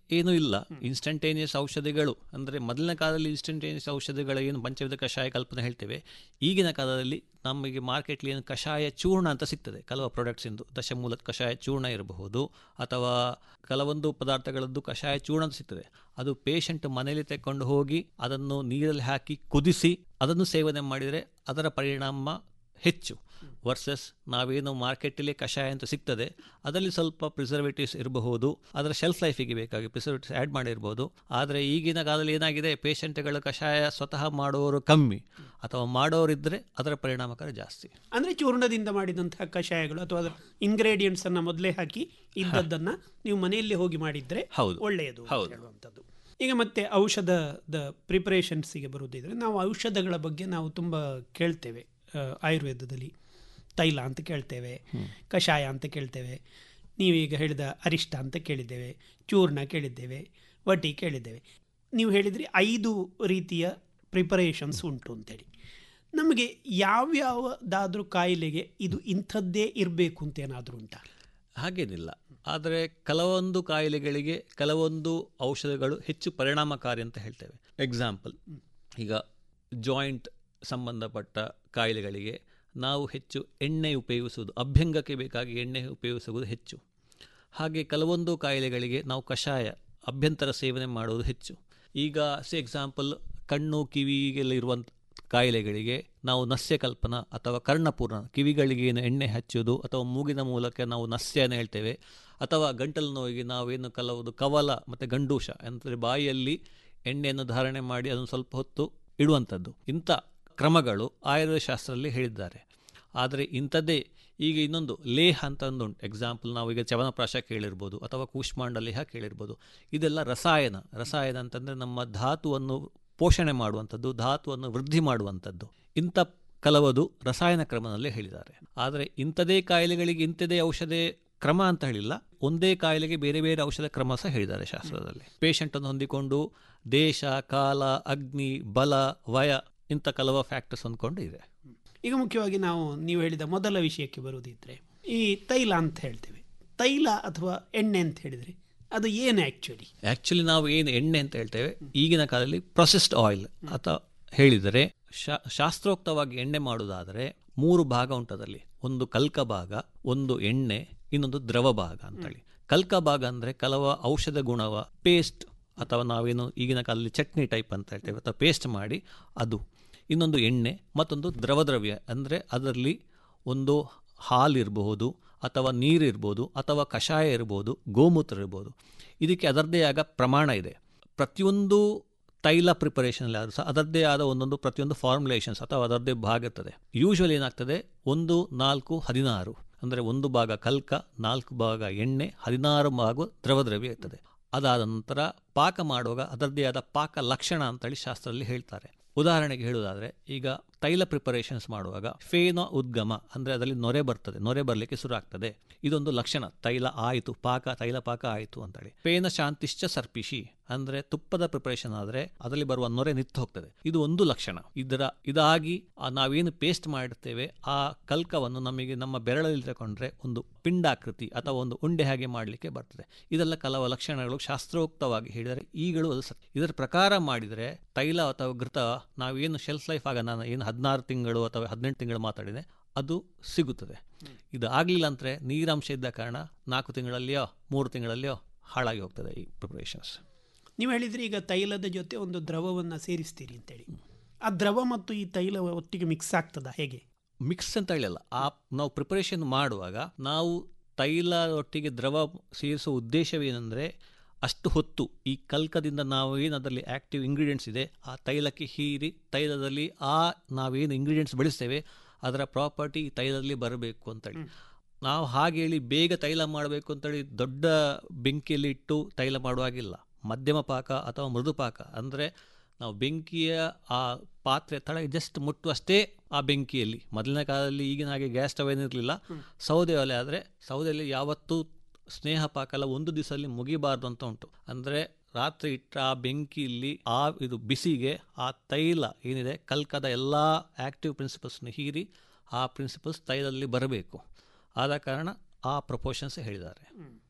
ಏನೂ ಇಲ್ಲ ಇನ್ಸ್ಟಂಟೇನಿಯಸ್ ಔಷಧಿಗಳು ಅಂದರೆ ಮೊದಲಿನ ಕಾಲದಲ್ಲಿ ಇನ್ಸ್ಟಂಟೇನಿಯಸ್ ಔಷಧಿಗಳ ಏನು ಪಂಚವಿಧ ಕಷಾಯ ಕಲ್ಪನೆ ಹೇಳ್ತೇವೆ ಈಗಿನ ಕಾಲದಲ್ಲಿ ನಮಗೆ ಮಾರ್ಕೆಟ್ಲಿ ಏನು ಕಷಾಯ ಚೂರ್ಣ ಅಂತ ಸಿಗ್ತದೆ ಕೆಲವು ಪ್ರಾಡಕ್ಟ್ಸಿಂದು ದಶಮೂಲದ ಕಷಾಯ ಚೂರ್ಣ ಇರಬಹುದು ಅಥವಾ ಕೆಲವೊಂದು ಪದಾರ್ಥಗಳದ್ದು ಕಷಾಯ ಚೂರ್ಣ ಅಂತ ಸಿಗ್ತದೆ ಅದು ಪೇಷಂಟ್ ಮನೆಯಲ್ಲಿ ತೆಕ್ಕೊಂಡು ಹೋಗಿ ಅದನ್ನು ನೀರಲ್ಲಿ ಹಾಕಿ ಕುದಿಸಿ ಅದನ್ನು ಸೇವನೆ ಮಾಡಿದರೆ ಅದರ ಪರಿಣಾಮ ಹೆಚ್ಚು ವರ್ಸಸ್ ನಾವೇನು ಮಾರ್ಕೆಟಲ್ಲಿ ಕಷಾಯ ಅಂತ ಸಿಗ್ತದೆ ಅದರಲ್ಲಿ ಸ್ವಲ್ಪ ಪ್ರಿಸರ್ವೇಟಿವ್ಸ್ ಇರಬಹುದು ಅದರ ಶೆಲ್ಫ್ ಲೈಫಿಗೆ ಬೇಕಾಗಿ ಪ್ರಿಸರ್ವೇಟಿವ್ಸ್ ಆ್ಯಡ್ ಮಾಡಿರ್ಬೋದು ಆದರೆ ಈಗಿನ ಕಾಲದಲ್ಲಿ ಏನಾಗಿದೆ ಪೇಷಂಟ್ಗಳ ಕಷಾಯ ಸ್ವತಃ ಮಾಡುವವರು ಕಮ್ಮಿ ಅಥವಾ ಮಾಡೋರಿದ್ದರೆ ಅದರ ಪರಿಣಾಮಕಾರಿ ಜಾಸ್ತಿ ಅಂದ್ರೆ ಚೂರ್ಣದಿಂದ ಮಾಡಿದಂತಹ ಕಷಾಯಗಳು ಅಥವಾ ಅದರ ಇಂಗ್ರೀಡಿಯೆಂಟ್ಸ್ ಅನ್ನ ಮೊದಲೇ ಹಾಕಿ ಇದ್ದದ್ದನ್ನ ನೀವು ಮನೆಯಲ್ಲಿ ಹೋಗಿ ಮಾಡಿದ್ರೆ ಹೌದು. ಒಳ್ಳೆಯದು ಅಂತ ಹೌದು. ಹೇಳುವಂಥದ್ದು ಈಗ ಮತ್ತೆ ಔಷಧದ ಪ್ರಿಪರೇಷನ್ಸಿಗೆ ಬರುವುದಿದ್ರೆ ನಾವು ಔಷಧಗಳ ಬಗ್ಗೆ ನಾವು ತುಂಬ ಕೇಳ್ತೇವೆ ಆ, ಆಯುರ್ವೇದದಲ್ಲಿ ತೈಲ ಅಂತ ಕೇಳ್ತೇವೆ ಕಷಾಯ ಅಂತ ಕೇಳ್ತೇವೆ ನೀವೀಗ ಹೇಳಿದ ಅರಿಷ್ಟ ಅಂತ ಕೇಳಿದ್ದೇವೆ ಚೂರ್ಣ ಕೇಳಿದ್ದೇವೆ ವಟಿ ಕೇಳಿದ್ದೇವೆ ನೀವು ಹೇಳಿದ್ರಿ ಐದು ರೀತಿಯ ಪ್ರಿಪರೇಷನ್ಸ್ ಉಂಟು ಅಂತೇಳಿ ನಮಗೆ ಯಾವ್ಯಾವದಾದ್ರೂ ಕಾಯಿಲೆಗೆ ಇದು ಇಂಥದ್ದೇ ಇರಬೇಕು ಅಂತ ಏನಾದರೂ ಉಂಟಾ ಹಾಗೇನಿಲ್ಲ ಆದರೆ ಕೆಲವೊಂದು ಕಾಯಿಲೆಗಳಿಗೆ ಕೆಲವೊಂದು ಔಷಧಗಳು ಹೆಚ್ಚು ಪರಿಣಾಮಕಾರಿ ಅಂತ ಹೇಳ್ತೇವೆ ಎಕ್ಸಾಂಪಲ್ ಈಗ ಜಾಯಿಂಟ್ ಸಂಬಂಧಪಟ್ಟ ಕಾಯಿಲೆಗಳಿಗೆ ನಾವು ಹೆಚ್ಚು ಎಣ್ಣೆ ಉಪಯೋಗಿಸುವುದು ಅಭ್ಯಂಗಕ್ಕೆ ಬೇಕಾಗಿ ಎಣ್ಣೆ ಉಪಯೋಗಿಸುವುದು ಹೆಚ್ಚು ಹಾಗೆ ಕೆಲವೊಂದು ಕಾಯಿಲೆಗಳಿಗೆ ನಾವು ಕಷಾಯ ಅಭ್ಯಂತರ ಸೇವನೆ ಮಾಡುವುದು ಹೆಚ್ಚು ಈಗ ಸಿ ಎಕ್ಸಾಂಪಲ್ ಕಣ್ಣು ಕಿವಿಗೆಲ್ಲ ಇರುವಂಥ ಕಾಯಿಲೆಗಳಿಗೆ ನಾವು ನಸ್ಯಕಲ್ಪನ ಅಥವಾ ಕರ್ಣಪೂರ್ಣ ಕಿವಿಗಳಿಗೆ ಏನು ಎಣ್ಣೆ ಹಚ್ಚುವುದು ಅಥವಾ ಮೂಗಿನ ಮೂಲಕ ನಾವು ನಸ್ಯನ ಹೇಳ್ತೇವೆ ಅಥವಾ ಗಂಟಲು ನೋವಿಗೆ ನಾವೇನು ಕೆಲವುದು ಕವಲ ಮತ್ತು ಗಂಡೂಷ ಅಂದರೆ ಬಾಯಿಯಲ್ಲಿ ಎಣ್ಣೆಯನ್ನು ಧಾರಣೆ ಮಾಡಿ ಅದನ್ನು ಸ್ವಲ್ಪ ಹೊತ್ತು ಇಡುವಂಥದ್ದು ಇಂಥ ಕ್ರಮಗಳು ಆಯುರ್ವೇದ ಶಾಸ್ತ್ರದಲ್ಲಿ ಹೇಳಿದ್ದಾರೆ ಆದರೆ ಇಂಥದ್ದೇ ಈಗ ಇನ್ನೊಂದು ಲೇಹ ಅಂತ ಒಂದು ಉಂಟು ಎಕ್ಸಾಂಪಲ್ ನಾವು ಈಗ ಚವನಪ್ರಾಶ ಕೇಳಿರ್ಬೋದು ಅಥವಾ ಕೂಷ್ಮಾಂಡ ಲೇಹ ಕೇಳಿರ್ಬೋದು ಇದೆಲ್ಲ ರಸಾಯನ ರಸಾಯನ ಅಂತಂದರೆ ನಮ್ಮ ಧಾತುವನ್ನು ಪೋಷಣೆ ಮಾಡುವಂಥದ್ದು ಧಾತುವನ್ನು ವೃದ್ಧಿ ಮಾಡುವಂಥದ್ದು ಇಂಥ ಕೆಲವದು ರಸಾಯನ ಕ್ರಮದಲ್ಲಿ ಹೇಳಿದ್ದಾರೆ ಆದರೆ ಇಂಥದೇ ಕಾಯಿಲೆಗಳಿಗೆ ಇಂಥದೇ ಔಷಧಿ ಕ್ರಮ ಅಂತ ಹೇಳಿಲ್ಲ ಒಂದೇ ಕಾಯಿಲೆಗೆ ಬೇರೆ ಬೇರೆ ಔಷಧ ಕ್ರಮ ಸಹ ಹೇಳಿದ್ದಾರೆ ಶಾಸ್ತ್ರದಲ್ಲಿ ಪೇಷಂಟನ್ನು ಹೊಂದಿಕೊಂಡು ದೇಶ ಕಾಲ ಅಗ್ನಿ ಬಲ ವಯ ಇಂಥ ಕೆಲವು ಫ್ಯಾಕ್ಟರ್ಸ್ ಹೊಂದ್ಕೊಂಡು ಇದೆ ಈಗ ಮುಖ್ಯವಾಗಿ ನಾವು ನೀವು ಹೇಳಿದ ಮೊದಲ ವಿಷಯಕ್ಕೆ ಬರುವುದಿದ್ರೆ ಈ ತೈಲ ಅಂತ ಹೇಳ್ತೇವೆ ತೈಲ ಅಥವಾ ಎಣ್ಣೆ ಅಂತ ಹೇಳಿದ್ರೆ ಅದು ಏನು ಆ್ಯಕ್ಚುಲಿ ಆ್ಯಕ್ಚುಲಿ ನಾವು ಏನು ಎಣ್ಣೆ ಅಂತ ಹೇಳ್ತೇವೆ ಈಗಿನ ಕಾಲದಲ್ಲಿ ಪ್ರೊಸೆಸ್ಡ್ ಆಯಿಲ್ ಅಥವಾ ಹೇಳಿದರೆ ಶಾ ಶಾಸ್ತ್ರೋಕ್ತವಾಗಿ ಎಣ್ಣೆ ಮಾಡುವುದಾದರೆ ಮೂರು ಭಾಗ ಉಂಟದಲ್ಲಿ ಒಂದು ಕಲ್ಕ ಭಾಗ ಒಂದು ಎಣ್ಣೆ ಇನ್ನೊಂದು ದ್ರವ ಭಾಗ ಅಂತೇಳಿ ಕಲ್ಕ ಭಾಗ ಅಂದರೆ ಕೆಲವು ಔಷಧ ಗುಣವ ಪೇಸ್ಟ್ ಅಥವಾ ನಾವೇನು ಈಗಿನ ಕಾಲದಲ್ಲಿ ಚಟ್ನಿ ಟೈಪ್ ಅಂತ ಹೇಳ್ತೇವೆ ಅಥವಾ ಪೇಸ್ಟ್ ಮಾಡಿ ಅದು ಇನ್ನೊಂದು ಎಣ್ಣೆ ಮತ್ತೊಂದು ದ್ರವ ದ್ರವ್ಯ ಅಂದರೆ ಅದರಲ್ಲಿ ಒಂದು ಹಾಲಿರಬಹುದು ಅಥವಾ ನೀರಿರ್ಬೋದು ಅಥವಾ ಕಷಾಯ ಇರ್ಬೋದು ಗೋಮೂತ್ರ ಇರ್ಬೋದು ಇದಕ್ಕೆ ಅದರದ್ದೇ ಆಗ ಪ್ರಮಾಣ ಇದೆ ಪ್ರತಿಯೊಂದು ತೈಲ ಪ್ರಿಪರೇಷನಲ್ಲಿ ಆದರೂ ಸಹ ಅದರದ್ದೇ ಆದ ಒಂದೊಂದು ಪ್ರತಿಯೊಂದು ಫಾರ್ಮುಲೇಷನ್ಸ್ ಅಥವಾ ಅದರದ್ದೇ ಭಾಗ ಇರ್ತದೆ ಯೂಶ್ವಲಿ ಏನಾಗ್ತದೆ ಒಂದು ನಾಲ್ಕು ಹದಿನಾರು ಅಂದರೆ ಒಂದು ಭಾಗ ಕಲ್ಕ ನಾಲ್ಕು ಭಾಗ ಎಣ್ಣೆ ಹದಿನಾರು ಭಾಗ ದ್ರವದ್ರವ್ಯ ಇರ್ತದೆ ಅದಾದ ನಂತರ ಪಾಕ ಮಾಡುವಾಗ ಅದರದ್ದೇ ಆದ ಪಾಕ ಲಕ್ಷಣ ಅಂತೇಳಿ ಶಾಸ್ತ್ರದಲ್ಲಿ ಹೇಳ್ತಾರೆ ಉದಾಹರಣೆಗೆ ಹೇಳುವುದಾದರೆ ಈಗ ತೈಲ ಪ್ರಿಪರೇಷನ್ಸ್ ಮಾಡುವಾಗ ಫೇನ ಉದ್ಗಮ ಅಂದರೆ ಅದರಲ್ಲಿ ನೊರೆ ಬರ್ತದೆ ನೊರೆ ಬರಲಿಕ್ಕೆ ಶುರು ಆಗ್ತದೆ ಇದೊಂದು ಲಕ್ಷಣ ತೈಲ ಆಯಿತು ಪಾಕ ತೈಲ ಪಾಕ ಆಯಿತು ಅಂತೇಳಿ ಫೇನ ಶಾಂತಿಶ್ಚ ಸರ್ಪಿಶಿ ಅಂದರೆ ತುಪ್ಪದ ಪ್ರಿಪರೇಷನ್ ಆದರೆ ಅದರಲ್ಲಿ ಬರುವ ನೊರೆ ನಿಂತು ಹೋಗ್ತದೆ ಇದು ಒಂದು ಲಕ್ಷಣ ಇದರ ಇದಾಗಿ ಆ ನಾವೇನು ಪೇಸ್ಟ್ ಮಾಡಿರ್ತೇವೆ ಆ ಕಲ್ಕವನ್ನು ನಮಗೆ ನಮ್ಮ ಬೆರಳಲ್ಲಿ ತಗೊಂಡ್ರೆ ಒಂದು ಪಿಂಡಾಕೃತಿ ಅಥವಾ ಒಂದು ಉಂಡೆ ಹಾಗೆ ಮಾಡಲಿಕ್ಕೆ ಬರ್ತದೆ ಇದೆಲ್ಲ ಕೆಲವು ಲಕ್ಷಣಗಳು ಶಾಸ್ತ್ರೋಕ್ತವಾಗಿ ಹೇಳಿದರೆ ಈಗಲೂ ಅದು ಸತ್ಯ ಇದರ ಪ್ರಕಾರ ಮಾಡಿದರೆ ತೈಲ ಅಥವಾ ಘೃತ ನಾವೇನು ಶೆಲ್ಫ್ ಲೈಫ್ ಆಗ ನಾನು ಏನು ಹದಿನಾರು ತಿಂಗಳು ಅಥವಾ ಹದಿನೆಂಟು ತಿಂಗಳು ಮಾತಾಡಿದೆ ಅದು ಸಿಗುತ್ತದೆ ಇದು ಆಗಲಿಲ್ಲ ಅಂದರೆ ನೀರಾಂಶ ಇದ್ದ ಕಾರಣ ನಾಲ್ಕು ತಿಂಗಳಲ್ಲಿಯೋ ಮೂರು ತಿಂಗಳಲ್ಲಿಯೋ ಹಾಳಾಗಿ ಹೋಗ್ತದೆ ಈ ಪ್ರಿಪರೇಷನ್ಸ್ ನೀವು ಹೇಳಿದ್ರಿ ಈಗ ತೈಲದ ಜೊತೆ ಒಂದು ದ್ರವವನ್ನು ಸೇರಿಸ್ತೀರಿ ಅಂತೇಳಿ ಆ ದ್ರವ ಮತ್ತು ಈ ತೈಲ ಒಟ್ಟಿಗೆ ಮಿಕ್ಸ್ ಆಗ್ತದ ಹೇಗೆ ಮಿಕ್ಸ್ ಅಂತ ಹೇಳಿಲ್ಲ ಆ ನಾವು ಪ್ರಿಪರೇಷನ್ ಮಾಡುವಾಗ ನಾವು ತೈಲ ಒಟ್ಟಿಗೆ ದ್ರವ ಸೇರಿಸುವ ಉದ್ದೇಶವೇನೆಂದರೆ ಅಷ್ಟು ಹೊತ್ತು ಈ ಕಲ್ಕದಿಂದ ನಾವು ಏನು ಅದರಲ್ಲಿ ಆ್ಯಕ್ಟಿವ್ ಇಂಗ್ರೀಡಿಯೆಂಟ್ಸ್ ಇದೆ ಆ ತೈಲಕ್ಕೆ ಹೀರಿ ತೈಲದಲ್ಲಿ ಆ ನಾವೇನು ಇಂಗ್ರೀಡಿಯೆಂಟ್ಸ್ ಬೆಳೆಸ್ತೇವೆ ಅದರ ಪ್ರಾಪರ್ಟಿ ತೈಲದಲ್ಲಿ ಬರಬೇಕು ಅಂತೇಳಿ ನಾವು ಹಾಗೆ ಹೇಳಿ ಬೇಗ ತೈಲ ಮಾಡಬೇಕು ಅಂತೇಳಿ ದೊಡ್ಡ ಬೆಂಕಿಯಲ್ಲಿ ಇಟ್ಟು ತೈಲ ಮಾಡುವಾಗಿಲ್ಲ ಮಧ್ಯಮ ಪಾಕ ಅಥವಾ ಮೃದು ಪಾಕ ಅಂದರೆ ನಾವು ಬೆಂಕಿಯ ಆ ಪಾತ್ರೆ ತಳ ಜಸ್ಟ್ ಮುಟ್ಟುವಷ್ಟೇ ಆ ಬೆಂಕಿಯಲ್ಲಿ ಮೊದಲನೇ ಕಾಲದಲ್ಲಿ ಈಗಿನ ಹಾಗೆ ಗ್ಯಾಸ್ ಸ್ಟವ್ ಏನಿರಲಿಲ್ಲ ಸೌದೆ ಒಲೆ ಆದರೆ ಸೌದೆಯಲ್ಲಿ ಯಾವತ್ತೂ ಸ್ನೇಹ ಪಾಕ ಎಲ್ಲ ಒಂದು ದಿವಸದಲ್ಲಿ ಮುಗಿಬಾರ್ದು ಅಂತ ಉಂಟು ಅಂದರೆ ರಾತ್ರಿ ಇಟ್ಟ ಆ ಬೆಂಕಿಯಲ್ಲಿ ಆ ಇದು ಬಿಸಿಗೆ ಆ ತೈಲ ಏನಿದೆ ಕಲ್ಕದ ಎಲ್ಲ ಆ್ಯಕ್ಟಿವ್ ಪ್ರಿನ್ಸಿಪಲ್ಸ್ನ ಹೀರಿ ಆ ಪ್ರಿನ್ಸಿಪಲ್ಸ್ ತೈಲದಲ್ಲಿ ಬರಬೇಕು ಆದ ಕಾರಣ ಆ ಪ್ರಪೋರ್ಷನ್ಸ್ ಹೇಳಿದ್ದಾರೆ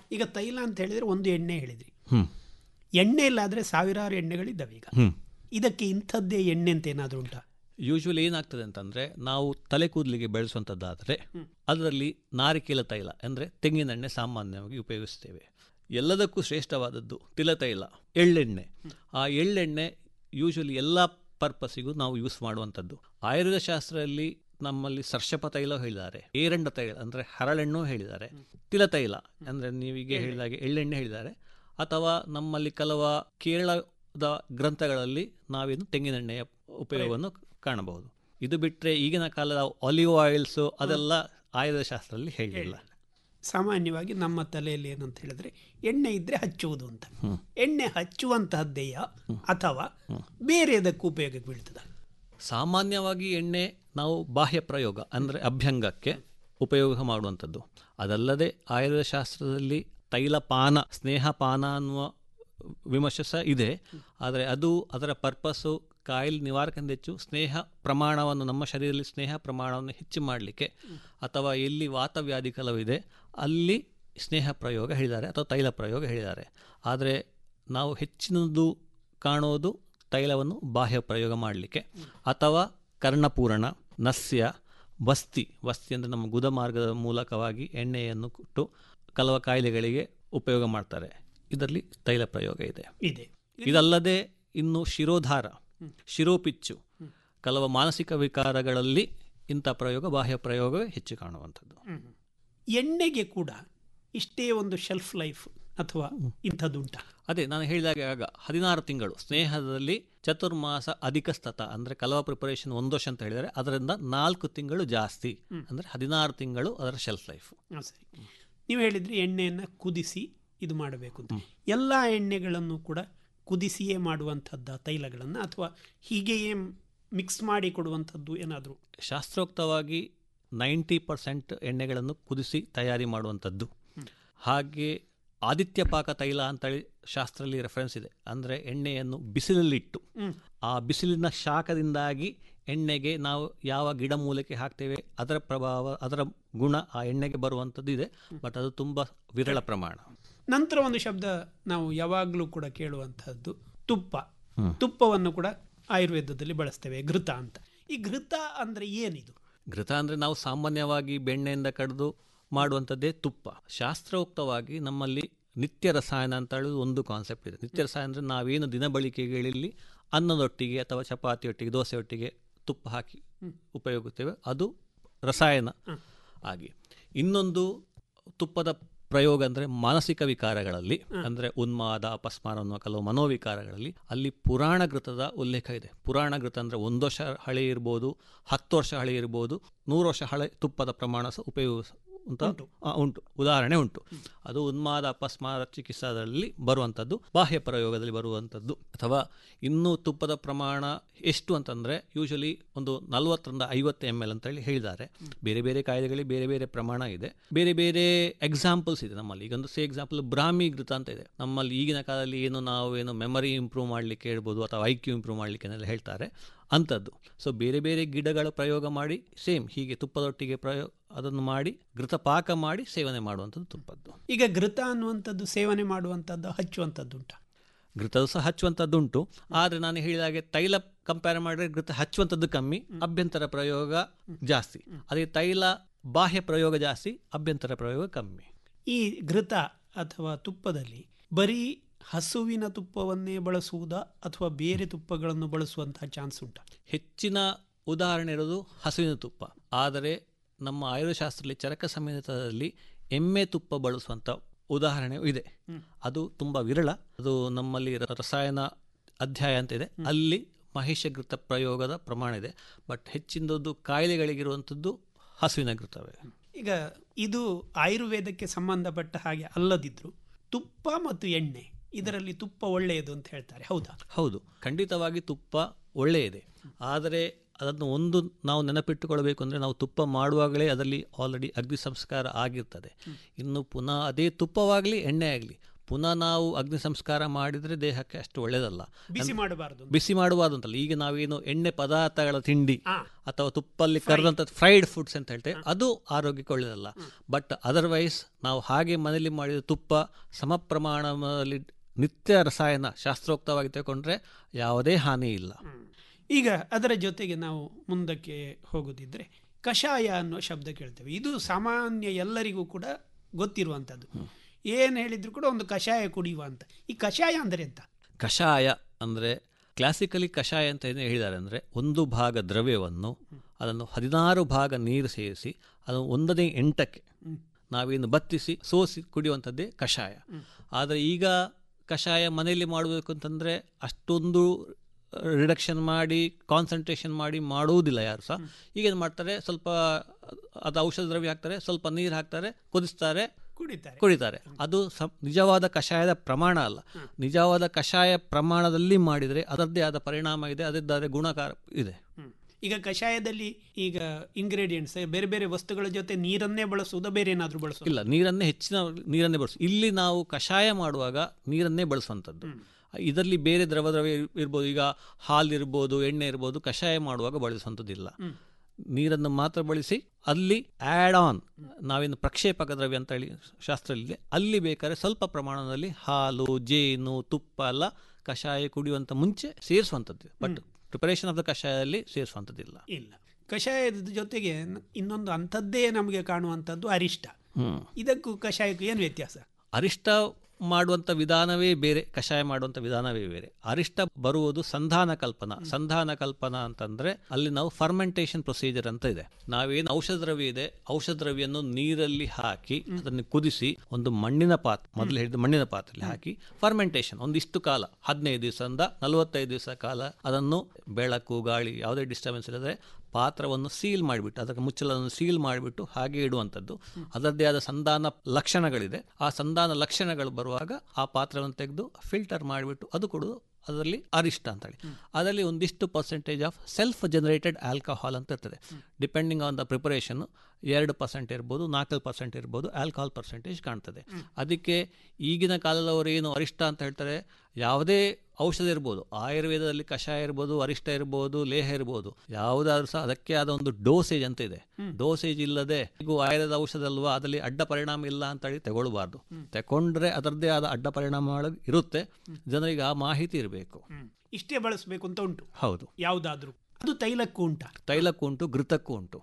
ಈಗ ತೈಲ ಅಂತ ಹೇಳಿದ್ರೆ ಒಂದು ಎಣ್ಣೆ ಹೇಳಿದ್ರಿ ಹ್ಮ್ ಎಣ್ಣೆ ಇಲ್ಲಾದ್ರೆ ಸಾವಿರಾರು ಎಣ್ಣೆಗಳಿದ್ದಾವೆ ಈಗ ಹ್ಮ್ ಇದಕ್ಕೆ ಇಂಥದ್ದೇ ಎಣ್ಣೆ ಅಂತ ಏನಾದರೂ ಉಂಟಾ ಯೂಶ್ವಲಿ ಏನಾಗ್ತದೆ ಅಂತಂದ್ರೆ ನಾವು ತಲೆ ಕೂದಲಿಗೆ ಬೆಳೆಸುವಂಥದ್ದಾದರೆ ಅದರಲ್ಲಿ ನಾರಿಕೇಲ ತೈಲ ಅಂದರೆ ತೆಂಗಿನೆಣ್ಣೆ ಸಾಮಾನ್ಯವಾಗಿ ಉಪಯೋಗಿಸ್ತೇವೆ ಎಲ್ಲದಕ್ಕೂ ಶ್ರೇಷ್ಠವಾದದ್ದು ತಿಲತೈಲ ಎಳ್ಳೆಣ್ಣೆ ಆ ಎಳ್ಳೆಣ್ಣೆ ಯೂಶ್ವಲಿ ಎಲ್ಲ ಪರ್ಪಸ್ಸಿಗೂ ನಾವು ಯೂಸ್ ಮಾಡುವಂಥದ್ದು ಆಯುರ್ವೇದ ಶಾಸ್ತ್ರದಲ್ಲಿ ನಮ್ಮಲ್ಲಿ ಸರ್ಷಪ ತೈಲ ಹೇಳಿದ್ದಾರೆ ಏರಂಡ ತೈಲ ಅಂದರೆ ಹರಳೆಣ್ಣು ಹೇಳಿದ್ದಾರೆ ತಿಲತೈಲ ಅಂದರೆ ನೀವೀಗ ಹೇಳಿದಾಗೆ ಎಳ್ಳೆಣ್ಣೆ ಹೇಳಿದ್ದಾರೆ ಅಥವಾ ನಮ್ಮಲ್ಲಿ ಕೆಲವ ಕೇರಳದ ಗ್ರಂಥಗಳಲ್ಲಿ ನಾವೇನು ತೆಂಗಿನೆಣ್ಣೆಯ ಉಪಯೋಗವನ್ನು ಕಾಣಬಹುದು ಇದು ಬಿಟ್ಟರೆ ಈಗಿನ ಕಾಲದ ಆಲಿವ್ ಆಯಿಲ್ಸು ಅದೆಲ್ಲ ಆಯುರ್ವೇದ ಶಾಸ್ತ್ರದಲ್ಲಿ ಹೇಳಿಲ್ಲ ಸಾಮಾನ್ಯವಾಗಿ ನಮ್ಮ ತಲೆಯಲ್ಲಿ ಏನಂತ ಹೇಳಿದ್ರೆ ಎಣ್ಣೆ ಇದ್ರೆ ಹಚ್ಚುವುದು ಅಂತ ಎಣ್ಣೆ ಹಚ್ಚುವಂತಹದ್ದೆಯ ಅಥವಾ ಬೇರೆದಕ್ಕೂ ಉಪಯೋಗಕ್ಕೆ ಬೀಳ್ತದ ಸಾಮಾನ್ಯವಾಗಿ ಎಣ್ಣೆ ನಾವು ಬಾಹ್ಯ ಪ್ರಯೋಗ ಅಂದರೆ ಅಭ್ಯಂಗಕ್ಕೆ ಉಪಯೋಗ ಮಾಡುವಂಥದ್ದು ಅದಲ್ಲದೆ ಆಯುರ್ವೇದ ಶಾಸ್ತ್ರದಲ್ಲಿ ತೈಲಪಾನ ಸ್ನೇಹಪಾನ ಅನ್ನುವ ವಿಮರ್ಶೆ ಸಹ ಇದೆ ಆದರೆ ಅದು ಅದರ ಪರ್ಪಸ್ಸು ಕಾಯಿಲೆ ನಿವಾರಕದಿಂದ ಹೆಚ್ಚು ಸ್ನೇಹ ಪ್ರಮಾಣವನ್ನು ನಮ್ಮ ಶರೀರದಲ್ಲಿ ಸ್ನೇಹ ಪ್ರಮಾಣವನ್ನು ಹೆಚ್ಚು ಮಾಡಲಿಕ್ಕೆ ಅಥವಾ ಎಲ್ಲಿ ವಾತವ್ಯಾಧಿ ಕೆಲವಿದೆ ಅಲ್ಲಿ ಸ್ನೇಹ ಪ್ರಯೋಗ ಹೇಳಿದ್ದಾರೆ ಅಥವಾ ತೈಲ ಪ್ರಯೋಗ ಹೇಳಿದ್ದಾರೆ ಆದರೆ ನಾವು ಹೆಚ್ಚಿನದು ಕಾಣೋದು ತೈಲವನ್ನು ಬಾಹ್ಯ ಪ್ರಯೋಗ ಮಾಡಲಿಕ್ಕೆ ಅಥವಾ ಕರ್ಣಪೂರಣ ನಸ್ಯ ವಸ್ತಿ ವಸ್ತಿ ಅಂದರೆ ನಮ್ಮ ಗುದ ಮಾರ್ಗದ ಮೂಲಕವಾಗಿ ಎಣ್ಣೆಯನ್ನು ಕೊಟ್ಟು ಕೆಲವು ಕಾಯಿಲೆಗಳಿಗೆ ಉಪಯೋಗ ಮಾಡ್ತಾರೆ ಇದರಲ್ಲಿ ತೈಲ ಪ್ರಯೋಗ ಇದೆ ಇದೆ ಇದಲ್ಲದೆ ಇನ್ನು ಶಿರೋಧಾರ ಶಿರೋಪಿಚ್ಚು ಕೆಲವು ಮಾನಸಿಕ ವಿಕಾರಗಳಲ್ಲಿ ಇಂಥ ಪ್ರಯೋಗ ಬಾಹ್ಯ ಪ್ರಯೋಗವೇ ಹೆಚ್ಚು ಕಾಣುವಂಥದ್ದು ಎಣ್ಣೆಗೆ ಕೂಡ ಇಷ್ಟೇ ಒಂದು ಶೆಲ್ಫ್ ಲೈಫ್ ಅಥವಾ ಇಂಥದ್ದುಂಟಾ ಅದೇ ನಾನು ಹೇಳಿದಾಗೆ ಆಗ ಹದಿನಾರು ತಿಂಗಳು ಸ್ನೇಹದಲ್ಲಿ ಚತುರ್ಮಾಸ ಅಧಿಕ ಸ್ತತ ಅಂದರೆ ಕಲವ ಪ್ರಿಪರೇಷನ್ ಒಂದು ವರ್ಷ ಅಂತ ಹೇಳಿದರೆ ಅದರಿಂದ ನಾಲ್ಕು ತಿಂಗಳು ಜಾಸ್ತಿ ಅಂದರೆ ಹದಿನಾರು ತಿಂಗಳು ಅದರ ಶೆಲ್ಫ್ ಲೈಫ್ ಹಾಂ ಸರಿ ನೀವು ಹೇಳಿದ್ರಿ ಎಣ್ಣೆಯನ್ನು ಕುದಿಸಿ ಇದು ಮಾಡಬೇಕು ಅಂತ ಎಲ್ಲ ಎಣ್ಣೆಗಳನ್ನು ಕೂಡ ಕುದಿಸಿಯೇ ಮಾಡುವಂಥದ್ದು ತೈಲಗಳನ್ನು ಅಥವಾ ಹೀಗೆಯೇ ಮಿಕ್ಸ್ ಮಾಡಿ ಕೊಡುವಂಥದ್ದು ಏನಾದರೂ ಶಾಸ್ತ್ರೋಕ್ತವಾಗಿ ನೈಂಟಿ ಪರ್ಸೆಂಟ್ ಎಣ್ಣೆಗಳನ್ನು ಕುದಿಸಿ ತಯಾರಿ ಮಾಡುವಂಥದ್ದು ಹಾಗೆ ಆದಿತ್ಯ ಪಾಕ ತೈಲ ಅಂತೇಳಿ ಶಾಸ್ತ್ರದಲ್ಲಿ ರೆಫರೆನ್ಸ್ ಇದೆ ಅಂದರೆ ಎಣ್ಣೆಯನ್ನು ಬಿಸಿಲಲ್ಲಿಟ್ಟು ಆ ಬಿಸಿಲಿನ ಶಾಖದಿಂದಾಗಿ ಎಣ್ಣೆಗೆ ನಾವು ಯಾವ ಗಿಡಮೂಲಕ್ಕೆ ಹಾಕ್ತೇವೆ ಅದರ ಪ್ರಭಾವ ಅದರ ಗುಣ ಆ ಎಣ್ಣೆಗೆ ಬರುವಂಥದ್ದು ಇದೆ ಬಟ್ ಅದು ತುಂಬ ವಿರಳ ಪ್ರಮಾಣ ನಂತರ ಒಂದು ಶಬ್ದ ನಾವು ಯಾವಾಗಲೂ ಕೂಡ ಕೇಳುವಂತಹದ್ದು ತುಪ್ಪ ತುಪ್ಪವನ್ನು ಕೂಡ ಆಯುರ್ವೇದದಲ್ಲಿ ಬಳಸ್ತೇವೆ ಘೃತ ಅಂತ ಈ ಘೃತ ಅಂದರೆ ಏನಿದು ಘೃತ ಅಂದರೆ ನಾವು ಸಾಮಾನ್ಯವಾಗಿ ಬೆಣ್ಣೆಯಿಂದ ಕಡಿದು ಮಾಡುವಂಥದ್ದೇ ತುಪ್ಪ ಶಾಸ್ತ್ರೋಕ್ತವಾಗಿ ನಮ್ಮಲ್ಲಿ ನಿತ್ಯ ರಸಾಯನ ಅಂತ ಹೇಳೋದು ಒಂದು ಕಾನ್ಸೆಪ್ಟ್ ಇದೆ ನಿತ್ಯ ರಸಾಯನ ಅಂದರೆ ನಾವೇನು ದಿನಬಳಿಕೆಗಳಲ್ಲಿ ಅನ್ನದೊಟ್ಟಿಗೆ ಅಥವಾ ಚಪಾತಿಯೊಟ್ಟಿಗೆ ದೋಸೆಯೊಟ್ಟಿಗೆ ತುಪ್ಪ ಹಾಕಿ ಉಪಯೋಗಿಸ್ತೇವೆ ಅದು ರಸಾಯನ ಆಗಿ ಇನ್ನೊಂದು ತುಪ್ಪದ ಪ್ರಯೋಗ ಅಂದರೆ ಮಾನಸಿಕ ವಿಕಾರಗಳಲ್ಲಿ ಅಂದರೆ ಉನ್ಮಾದ ಅಪಸ್ಮಾರ ಅನ್ನುವ ಕೆಲವು ಮನೋವಿಕಾರಗಳಲ್ಲಿ ಅಲ್ಲಿ ಪುರಾಣ ಘೃತದ ಉಲ್ಲೇಖ ಇದೆ ಪುರಾಣ ಘೃತ ಅಂದರೆ ಒಂದು ವರ್ಷ ಹಳೆ ಇರ್ಬೋದು ಹತ್ತು ವರ್ಷ ಹಳೆ ಇರ್ಬೋದು ನೂರು ವರ್ಷ ಹಳೆ ತುಪ್ಪದ ಪ್ರಮಾಣ ಸಹ ಉಪಯೋಗಿಸ ಅಂತ ಆ, ಉಂಟು ಉದಾಹರಣೆ ಉಂಟು ಅದು ಉನ್ಮಾದ ಅಪಸ್ಮಾರ ಚಿಕಿತ್ಸಾದಲ್ಲಿ ಬರುವಂಥದ್ದು ಬಾಹ್ಯ ಪ್ರಯೋಗದಲ್ಲಿ ಬರುವಂಥದ್ದು ಅಥವಾ ಇನ್ನೂ ತುಪ್ಪದ ಪ್ರಮಾಣ ಎಷ್ಟು ಅಂತಂದರೆ ಯೂಶಲಿ ಒಂದು ನಲವತ್ತರಿಂದ ಐವತ್ತು ಎಮ್ ಎಲ್ ಅಂತೇಳಿ ಹೇಳಿದ್ದಾರೆ ಬೇರೆ ಬೇರೆ ಕಾಯಿಲೆಗಳಿಗೆ ಬೇರೆ ಬೇರೆ ಪ್ರಮಾಣ ಇದೆ ಬೇರೆ ಬೇರೆ ಎಕ್ಸಾಂಪಲ್ಸ್ ಇದೆ ನಮ್ಮಲ್ಲಿ ಈಗ ಒಂದು ಸೇ ಎಕ್ಸಾಂಪಲ್ ಬ್ರಾಹ್ಮಿ ಘೃತ ಅಂತ ಇದೆ ನಮ್ಮಲ್ಲಿ ಈಗಿನ ಕಾಲದಲ್ಲಿ ಏನು ನಾವು ಏನು ಮೆಮರಿ ಇಂಪ್ರೂವ್ ಮಾಡಲಿಕ್ಕೆ ಹೇಳ್ಬೋದು ಅಥವಾ ಐ ಕ್ಯೂ ಇಂಪ್ರೂವ್ ಮಾಡಲಿಕ್ಕೆ ಎಲ್ಲ ಹೇಳ್ತಾರೆ ಅಂಥದ್ದು ಸೊ ಬೇರೆ ಬೇರೆ ಗಿಡಗಳ ಪ್ರಯೋಗ ಮಾಡಿ ಸೇಮ್ ಹೀಗೆ ತುಪ್ಪದೊಟ್ಟಿಗೆ ಪ್ರಯೋಗ ಅದನ್ನು ಮಾಡಿ ಘೃತ ಪಾಕ ಮಾಡಿ ಸೇವನೆ ಮಾಡುವಂಥದ್ದು ತುಪ್ಪದ್ದು ಈಗ ಘೃತ ಅನ್ನುವಂಥದ್ದು ಸೇವನೆ ಮಾಡುವಂಥದ್ದು ಹಚ್ಚುವಂಥದ್ದು ಉಂಟಾ ಘೃತವು ಸಹ ಹಚ್ಚುವಂಥದ್ದುಂಟು ಆದರೆ ನಾನು ಹೇಳಿದ ಹಾಗೆ ತೈಲ ಕಂಪೇರ್ ಮಾಡಿದ್ರೆ ಘೃತ ಹಚ್ಚುವಂಥದ್ದು ಕಮ್ಮಿ ಅಭ್ಯಂತರ ಪ್ರಯೋಗ ಜಾಸ್ತಿ ಅದೇ ತೈಲ ಬಾಹ್ಯ ಪ್ರಯೋಗ ಜಾಸ್ತಿ ಅಭ್ಯಂತರ ಪ್ರಯೋಗ ಕಮ್ಮಿ ಈ ಘೃತ ಅಥವಾ ತುಪ್ಪದಲ್ಲಿ ಬರೀ ಹಸುವಿನ ತುಪ್ಪವನ್ನೇ ಬಳಸುವುದಾ ಅಥವಾ ಬೇರೆ ತುಪ್ಪಗಳನ್ನು ಬಳಸುವಂತಹ ಚಾನ್ಸ್ ಉಂಟಾ ಹೆಚ್ಚಿನ ಉದಾಹರಣೆ ಇರೋದು ಹಸುವಿನ ತುಪ್ಪ ಆದರೆ ನಮ್ಮ ಆಯುರ್ವೇದಶಾಸ್ತ್ರದಲ್ಲಿ ಚರಕ ಸಂಹಿತದಲ್ಲಿ ಎಮ್ಮೆ ತುಪ್ಪ ಬಳಸುವಂಥ ಉದಾಹರಣೆ ಇದೆ ಅದು ತುಂಬ ವಿರಳ ಅದು ನಮ್ಮಲ್ಲಿ ರ- ರಸಾಯನ ಅಧ್ಯಾಯ ಅಂತ ಇದೆ ಅಲ್ಲಿ ಮಹಿಷಘೃತ ಪ್ರಯೋಗದ ಪ್ರಮಾಣ ಇದೆ ಬಟ್ ಹೆಚ್ಚಿನದು ಕಾಯಿಲೆಗಳಿಗಿರುವಂಥದ್ದು ಹಸುವಿನ ಘೃತವೇ ಈಗ ಇದು ಆಯುರ್ವೇದಕ್ಕೆ ಸಂಬಂಧಪಟ್ಟ ಹಾಗೆ ಅಲ್ಲದಿದ್ರು ತುಪ್ಪ ಮತ್ತು ಎಣ್ಣೆ ಇದರಲ್ಲಿ ತುಪ್ಪ ಒಳ್ಳೆಯದು ಅಂತ ಹೇಳ್ತಾರೆ ಹೌದಾ ಹೌದು ಖಂಡಿತವಾಗಿ ತುಪ್ಪ ಒಳ್ಳೆಯದೆ ಆದರೆ ಅದನ್ನು ಒಂದು ನಾವು ನೆನಪಿಟ್ಟುಕೊಳ್ಬೇಕು ಅಂದರೆ ನಾವು ತುಪ್ಪ ಮಾಡುವಾಗಲೇ ಅದರಲ್ಲಿ ಆಲ್ರೆಡಿ ಅಗ್ನಿ ಸಂಸ್ಕಾರ ಆಗಿರ್ತದೆ ಇನ್ನು ಪುನಃ ಅದೇ ತುಪ್ಪವಾಗಲಿ ಎಣ್ಣೆ ಆಗಲಿ ಪುನಃ ನಾವು ಅಗ್ನಿ ಸಂಸ್ಕಾರ ಮಾಡಿದರೆ ದೇಹಕ್ಕೆ ಅಷ್ಟು ಒಳ್ಳೆಯದಲ್ಲ ಬಿಸಿ ಮಾಡಬಾರ್ದು ಬಿಸಿ ಮಾಡುವುದು ಅಂತಲ್ಲ ಈಗ ನಾವೇನು ಎಣ್ಣೆ ಪದಾರ್ಥಗಳ ತಿಂಡಿ ಆ. ಅಥವಾ ತುಪ್ಪಲ್ಲಿ ಕರೆದಂಥ ಫ್ರೈಡ್ ಫುಡ್ಸ್ ಅಂತ ಹೇಳ್ತೇವೆ ಅದು ಆರೋಗ್ಯಕ್ಕೆ ಒಳ್ಳೆಯದಲ್ಲ ಬಟ್ ಅದರ್ವೈಸ್ ನಾವು ಹಾಗೆ ಮನೆಯಲ್ಲಿ ಮಾಡಿದ ತುಪ್ಪ ಸಮ ಪ್ರಮಾಣದಲ್ಲಿ ನಿತ್ಯ ರಸಾಯನ ಶಾಸ್ತ್ರೋಕ್ತವಾಗಿ ತಗೊಂಡ್ರೆ ಯಾವುದೇ ಹಾನಿ ಇಲ್ಲ ಈಗ ಅದರ ಜೊತೆಗೆ ನಾವು ಮುಂದಕ್ಕೆ ಹೋಗೋದಿದ್ರೆ ಕಷಾಯ ಅನ್ನೋ ಶಬ್ದ ಕೇಳ್ತೇವೆ ಇದು ಸಾಮಾನ್ಯ ಎಲ್ಲರಿಗೂ ಕೂಡ ಗೊತ್ತಿರುವಂಥದ್ದು ಏನು ಹೇಳಿದ್ರು ಕೂಡ ಒಂದು ಕಷಾಯ ಕುಡಿಯುವ ಅಂತ ಈ ಕಷಾಯ ಅಂದರೆ ಎಂತ ಕಷಾಯ ಅಂದರೆ ಕ್ಲಾಸಿಕಲಿ ಕಷಾಯ ಅಂತ ಏನು ಹೇಳಿದ್ದಾರೆ ಅಂದರೆ ಒಂದು ಭಾಗ ದ್ರವ್ಯವನ್ನು ಅದನ್ನು ಹದಿನಾರು ಭಾಗ ನೀರು ಸೇರಿಸಿ ಅದನ್ನು ಒಂದನೇ ಎಂಟಕ್ಕೆ ನಾವೇನು ಬತ್ತಿಸಿ ಸೋಸಿ ಕುಡಿಯುವಂಥದ್ದೇ ಕಷಾಯ ಆದರೆ ಈಗ ಕಷಾಯ ಮನೆಯಲ್ಲಿ ಮಾಡಬೇಕು ಅಂತಂದರೆ ಅಷ್ಟೊಂದು ರಿಡಕ್ಷನ್ ಮಾಡಿ ಕಾನ್ಸಂಟ್ರೇಷನ್ ಮಾಡಿ ಮಾಡುವುದಿಲ್ಲ ಯಾರು ಸಹ ಈಗೇನು ಮಾಡ್ತಾರೆ ಸ್ವಲ್ಪ ಅದು ಔಷಧ ದ್ರವ್ಯ ಹಾಕ್ತಾರೆ ಸ್ವಲ್ಪ ನೀರು ಹಾಕ್ತಾರೆ ಕುದಿಸ್ತಾರೆ ಕುಡಿತಾರೆ ಕುಡಿತಾರೆ ಅದು ಸ ನಿಜವಾದ ಕಷಾಯದ ಪ್ರಮಾಣ ಅಲ್ಲ ನಿಜವಾದ ಕಷಾಯ ಪ್ರಮಾಣದಲ್ಲಿ ಮಾಡಿದರೆ ಅದರದ್ದೇ ಆದ ಪರಿಣಾಮ ಇದೆ ಅದರದ್ದೇ ಗುಣಕಾರ ಇದೆ ಈಗ ಕಷಾಯದಲ್ಲಿ ಈಗ ಇಂಗ್ರೀಡಿಯೆಂಟ್ಸ್ ಬೇರೆ ಬೇರೆ ವಸ್ತುಗಳ ಜೊತೆ ನೀರನ್ನೇ ಬಳಸುವುದಾ ಬೇರೆ ಏನಾದರೂ ಬಳಸುವುದು ಇಲ್ಲ ನೀರನ್ನೇ ಹೆಚ್ಚಿನ ನೀರನ್ನೇ ಬಳಸು ಇಲ್ಲಿ ನಾವು ಕಷಾಯ ಮಾಡುವಾಗ ನೀರನ್ನೇ ಬಳಸುವಂಥದ್ದು ಇದರಲ್ಲಿ ಬೇರೆ ದ್ರವ ದ್ರವ್ಯ ಇರ್- ಇರ್ಬೋದು ಈಗ ಹಾಲು ಇರ್ಬೋದು ಎಣ್ಣೆ ಇರ್ಬೋದು ಕಷಾಯ ಮಾಡುವಾಗ ಬಳಸುವಂಥದ್ದಿಲ್ಲ ನೀರನ್ನು ಮಾತ್ರ ಬಳಸಿ ಅಲ್ಲಿ ಆ್ಯಡ್ ಆನ್ ನಾವೇನು ಪ್ರಕ್ಷೇಪಕ ದ್ರವ್ಯ ಅಂತ ಹೇಳಿ ಶಾಸ್ತ್ರದಲ್ಲಿ ಅಲ್ಲಿ ಬೇಕಾದ್ರೆ ಸ್ವಲ್ಪ ಪ್ರಮಾಣದಲ್ಲಿ ಹಾಲು ಜೇನು ತುಪ್ಪ ಎಲ್ಲ ಕಷಾಯ ಕುಡಿಯುವಂಥ ಮುಂಚೆ ಸೇರಿಸುವಂಥದ್ದು ಬಟ್ ಪ್ರಿಪರೇಷನ್ ಆಫ್ ದ ಕಷಾಯದಲ್ಲಿ ಸೇರಿಸುವಂಥದ್ದಿಲ್ಲ ಇಲ್ಲ ಕಷಾಯದ ಜೊತೆಗೆ ನ- ಇನ್ನೊಂದು ಅಂಥದ್ದೇ ನಮಗೆ ಕಾಣುವಂಥದ್ದು ಅರಿಷ್ಟ ಹ್ಮ್. ಇದಕ್ಕೂ ಕಷಾಯಕ್ಕೂ ಏನು ವ್ಯತ್ಯಾಸ ಅರಿಷ್ಟ ಮಾಡುವಂಥ ವಿಧಾನವೇ ಬೇರೆ ಕಷಾಯ ಮಾಡುವಂಥ ವಿಧಾನವೇ ಬೇರೆ ಅರಿಷ್ಟ ಬರುವುದು ಸಂಧಾನ ಕಲ್ಪನಾ ಸಂಧಾನ ಕಲ್ಪನಾ ಅಂತಂದ್ರೆ ಅಲ್ಲಿ ನಾವು ಫರ್ಮೆಂಟೇಷನ್ ಪ್ರೊಸೀಜರ್ ಅಂತ ಇದೆ ನಾವೇನು ಔಷಧ ದ್ರವ್ಯ ಇದೆ ಔಷಧ ದ್ರವ್ಯನ್ನು ನೀರಲ್ಲಿ ಹಾಕಿ ಅದನ್ನು ಕುದಿಸಿ ಒಂದು ಮಣ್ಣಿನ ಪಾತ್ರ ಮೊದಲು ಹೇಳಿದ ಮಣ್ಣಿನ ಪಾತ್ರೆಯಲ್ಲಿ ಹಾಕಿ ಫರ್ಮೆಂಟೇಷನ್ ಒಂದಿಷ್ಟು ಕಾಲ ಹದಿನೈದು ದಿವಸದಿಂದ ನಲವತ್ತೈದು ದಿವಸ ಕಾಲ ಅದನ್ನು ಬೆಳಕು ಗಾಳಿ ಯಾವುದೇ ಡಿಸ್ಟರ್ಬೆನ್ಸ್ ಇಲ್ಲದ್ರೆ ಪಾತ್ರವನ್ನು ಸೀಲ್ ಮಾಡಿಬಿಟ್ಟು ಅದಕ್ಕೆ ಮುಚ್ಚಳವನ್ನು ಸೀಲ್ ಮಾಡಿಬಿಟ್ಟು ಹಾಗೆ ಇಡುವಂಥದ್ದು ಅದರದ್ದೇ ಆದ ಸಂಧಾನ ಲಕ್ಷಣಗಳಿದೆ ಆ ಸಂಧಾನ ಲಕ್ಷಣಗಳು ಬರುವಾಗ ಆ ಪಾತ್ರವನ್ನು ತೆಗೆದು ಫಿಲ್ಟರ್ ಮಾಡಿಬಿಟ್ಟು ಅದು ಕೊಡೋದು ಅದರಲ್ಲಿ ಅರಿಷ್ಟ ಅಂತೇಳಿ ಅದರಲ್ಲಿ ಒಂದಿಷ್ಟು percentage of self generated alcohol ಅಂತ ಇರ್ತದೆ ಡಿಪೆಂಡಿಂಗ್ ಆನ್ ದ ಪ್ರಿಪರೇಷನ್ ಎರಡು ಪರ್ಸೆಂಟ್ ಇರ್ಬೋದು ನಾಲ್ಕು ಪರ್ಸೆಂಟ್ ಇರ್ಬೋದು ಆಲ್ಕೋಹಾಲ್ ಪರ್ಸೆಂಟೇಜ್ ಕಾಣ್ತದೆ ಅದಕ್ಕೆ ಈಗಿನ ಕಾಲದವರು ಏನು ಅರಿಷ್ಟ ಅಂತ ಹೇಳ್ತಾರೆ ಯಾವುದೇ ಔಷಧ ಇರ್ಬೋದು ಆಯುರ್ವೇದದಲ್ಲಿ ಕಷಾಯ ಇರ್ಬೋದು ಅರಿಷ್ಟ ಇರ್ಬೋದು ಲೇಹ ಇರ್ಬೋದು ಯಾವುದಾದ್ರೂ ಸಹ ಅದಕ್ಕೆ ಆದ ಒಂದು ಡೋಸೇಜ್ ಅಂತ ಇದೆ ಡೋಸೇಜ್ ಇಲ್ಲದೆ ಈಗ ಆಯುರ್ವೇದ ಔಷಧ ಅಲ್ವಾ ಅದರಲ್ಲಿ ಅಡ್ಡ ಪರಿಣಾಮ ಇಲ್ಲ ಅಂತ ಹೇಳಿ ತಗೊಳ್ಬಾರ್ದು ತಗೊಂಡ್ರೆ ಅದರದ್ದೇ ಆದ ಅಡ್ಡ ಪರಿಣಾಮ ಇರುತ್ತೆ ಜನರಿಗೆ ಆ ಮಾಹಿತಿ ಇರಬೇಕು ಇಷ್ಟೇ ಬಳಸಬೇಕು ಅಂತ ಉಂಟು ಹೌದು ಯಾವುದಾದ್ರೂ ಅದು ತೈಲಕ್ಕೂ ಉಂಟಾ ತೈಲಕ್ಕೂ ಉಂಟು ಘೃತಕ್ಕೂ ಉಂಟು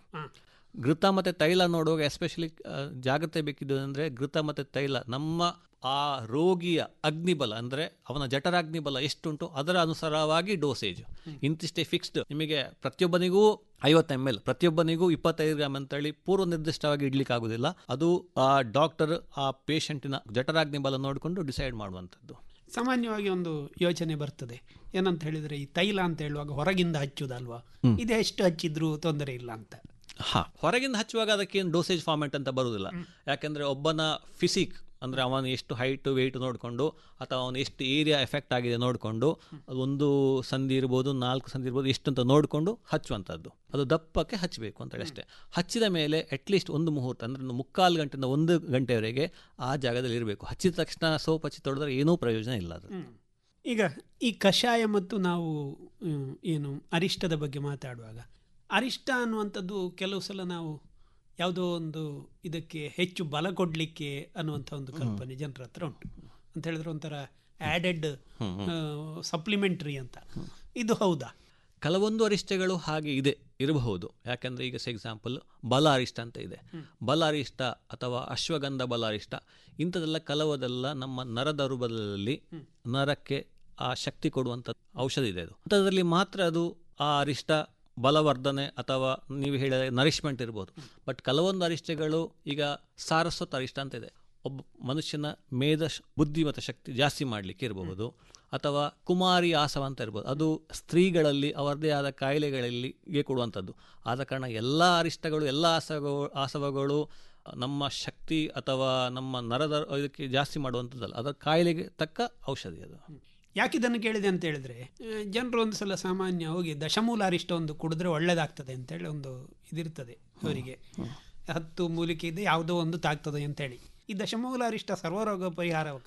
ಘೃತ ಮತ್ತು ತೈಲ ನೋಡುವಾಗ ಎಸ್ಪೆಷಲಿ ಜಾಗ್ರತೆ ಬೇಕಿದ್ದು ಅಂದರೆ ಘೃತ ಮತ್ತು ತೈಲ ನಮ್ಮ ಆ ರೋಗಿಯ ಅಗ್ನಿಬಲ ಅಂದರೆ ಅವನ ಜಠರಾಗ್ನಿಬಲ ಎಷ್ಟುಂಟು ಅದರ ಅನುಸಾರವಾಗಿ ಡೋಸೇಜ್ ಇಂತಿಷ್ಟೇ ಫಿಕ್ಸ್ಡ್ ನಿಮಗೆ ಪ್ರತಿಯೊಬ್ಬನಿಗೂ ಐವತ್ತು ಎಮ್ ಎಲ್ ಪ್ರತಿಯೊಬ್ಬನಿಗೂ ಇಪ್ಪತ್ತೈದು ಗ್ರಾಮ್ ಅಂತೇಳಿ ಪೂರ್ವ ನಿರ್ದಿಷ್ಟವಾಗಿ ಇಡ್ಲಿಕ್ಕೆ ಆಗೋದಿಲ್ಲ ಅದು ಆ ಡಾಕ್ಟರ್ ಆ ಪೇಷಂಟಿನ ಜಠರಾಗ್ನಿ ಬಲ ನೋಡಿಕೊಂಡು ಡಿಸೈಡ್ ಮಾಡುವಂಥದ್ದು ಸಾಮಾನ್ಯವಾಗಿ ಒಂದು ಯೋಚನೆ ಬರ್ತದೆ ಏನಂತ ಹೇಳಿದ್ರೆ ಈ ತೈಲ ಅಂತ ಹೇಳುವಾಗ ಹೊರಗಿಂದ ಹಚ್ಚುದಲ್ವಾ ಇದು ಎಷ್ಟು ಹಚ್ಚಿದ್ರೂ ತೊಂದರೆ ಇಲ್ಲ ಅಂತ ಹಾ ಹೊರಗಿಂದ ಹಚ್ಚುವಾಗ ಅದಕ್ಕೇನು ಡೋಸೇಜ್ ಫಾರ್ಮೆಟ್ ಅಂತ ಬರುವುದಿಲ್ಲ ಯಾಕೆಂದರೆ ಒಬ್ಬನ ಫಿಸಿಕ್ ಅಂದರೆ ಅವನು ಎಷ್ಟು ಹೈಟ್ ವೆಯ್ಟ್ ನೋಡಿಕೊಂಡು ಅಥವಾ ಅವನು ಎಷ್ಟು ಏರಿಯಾ ಎಫೆಕ್ಟ್ ಆಗಿದೆ ನೋಡಿಕೊಂಡು ಅದು ಒಂದು ಸಂಧಿ ಇರ್ಬೋದು ನಾಲ್ಕು ಸಂಧಿ ಇರ್ಬೋದು ಎಷ್ಟು ಅಂತ ನೋಡಿಕೊಂಡು ಹಚ್ಚುವಂಥದ್ದು ಅದು ದಪ್ಪಕ್ಕೆ ಹಚ್ಚಬೇಕು ಅಂತೇಳಿ ಅಷ್ಟೇ ಹಚ್ಚಿದ ಮೇಲೆ ಅಟ್ಲೀಸ್ಟ್ ಒಂದು ಮುಹೂರ್ತ ಅಂದರೆ ಒಂದು ಮುಕ್ಕಾಲು ಗಂಟೆಯಿಂದ ಒಂದು ಗಂಟೆವರೆಗೆ ಆ ಜಾಗದಲ್ಲಿ ಇರಬೇಕು ಹಚ್ಚಿದ ತಕ್ಷಣ ಸೋಪ್ ಹಚ್ಚಿ ತೊಳೆದ್ರೆ ಏನೂ ಪ್ರಯೋಜನ ಇಲ್ಲ ಅದು ಈಗ ಈ ಕಷಾಯ ಮತ್ತು ನಾವು ಹ್ಮ್, ಏನು ಅರಿಷ್ಟದ ಬಗ್ಗೆ ಮಾತಾಡುವಾಗ ಅರಿಷ್ಟ ಅನ್ನುವಂಥದ್ದು ಕೆಲವು ಸಲ ನಾವು ಯಾವುದೋ ಒಂದು ಇದಕ್ಕೆ ಹೆಚ್ಚು ಬಲ ಕೊಡಲಿಕ್ಕೆ ಅನ್ನುವಂಥ ಒಂದು ಕಲ್ಪನೆ ಜನರ ಹತ್ರ ಉಂಟು ಅಂತ ಹೇಳಿದ್ರೆ ಒಂಥರ ಆ್ಯಡೆಡ್ ಸಪ್ಲಿಮೆಂಟ್ರಿ ಅಂತ ಇದು ಹೌದಾ ಕೆಲವೊಂದು ಅರಿಷ್ಟಗಳು ಹಾಗೆ ಇದೆ ಇರಬಹುದು ಯಾಕೆಂದರೆ ಈಗ ಸೆ ಎಕ್ಸಾಂಪಲ್ ಬಲ ಅರಿಷ್ಟ ಅಂತ ಇದೆ ಬಲ ಅರಿಷ್ಟ ಅಥವಾ ಅಶ್ವಗಂಧ ಬಲ ಅರಿಷ್ಟ ಇಂಥದ್ದೆಲ್ಲ ಕೆಲವದೆಲ್ಲ ನಮ್ಮ ನರದ ರೂಪದಲ್ಲಿ ನರಕ್ಕೆ ಆ ಶಕ್ತಿ ಕೊಡುವಂಥ ಔಷಧ ಇದೆ ಅದು ಅಂಥದ್ರಲ್ಲಿ ಮಾತ್ರ ಅದು ಆ ಅರಿಷ್ಟ ಬಲವರ್ಧನೆ ಅಥವಾ ನೀವು ಹೇಳಿದ ನರಿಶ್ಮೆಂಟ್ ಇರ್ಬೋದು ಬಟ್ ಕೆಲವೊಂದು ಅರಿಷ್ಟಗಳು ಈಗ ಸಾರಸ್ವತ ಅರಿಷ್ಟ ಅಂತ ಇದೆ ಒಬ್ಬ ಮನುಷ್ಯನ ಮೇಧ ಶ- ಬುದ್ಧಿ ಮತ್ತು ಶಕ್ತಿ ಜಾಸ್ತಿ ಮಾಡಲಿಕ್ಕೆ ಇರಬಹುದು ಅಥವಾ ಕುಮಾರಿ ಆಸವ ಅಂತ ಇರ್ಬೋದು ಅದು ಸ್ತ್ರೀಗಳಲ್ಲಿ ಅವರದೇ ಆದ ಕಾಯಿಲೆಗಳಲ್ಲಿ ಗೆ ಕೊಡುವಂಥದ್ದು ಆದ ಕಾರಣ ಎಲ್ಲ ಅರಿಷ್ಟಗಳು ಎಲ್ಲ ಆಸವಗಳು ಆಸವಗಳು ನಮ್ಮ ಶಕ್ತಿ ಅಥವಾ ನಮ್ಮ ನರದ ಇದಕ್ಕೆ ಜಾಸ್ತಿ ಮಾಡುವಂಥದ್ದಲ್ಲ ಅದರ ಕಾಯಿಲೆಗೆ ತಕ್ಕ ಔಷಧಿ ಅದು ಯಾಕೆ ಇದನ್ನು ಕೇಳಿದೆ ಅಂತ ಹೇಳಿದ್ರೆ ಜನರು ಒಂದು ಸಲ ಸಾಮಾನ್ಯ ಹೋಗಿ ದಶಮೂಲ ಅರಿಷ್ಟ ಒಂದು ಕುಡಿದ್ರೆ ಒಳ್ಳೇದಾಗ್ತದೆ ಅಂತೇಳಿ ಒಂದು ಇದಿರ್ತದೆ ಅವರಿಗೆ ಹತ್ತು ಮೂಲಿಕೆ ಇದೆ ಯಾವುದೋ ಒಂದು ತಾಗ್ತದೆ ಅಂತೇಳಿ ಈ ದಶಮೂಲ ಅರಿಷ್ಟ ಸರ್ವರೋಗ ಪರಿಹಾರಕ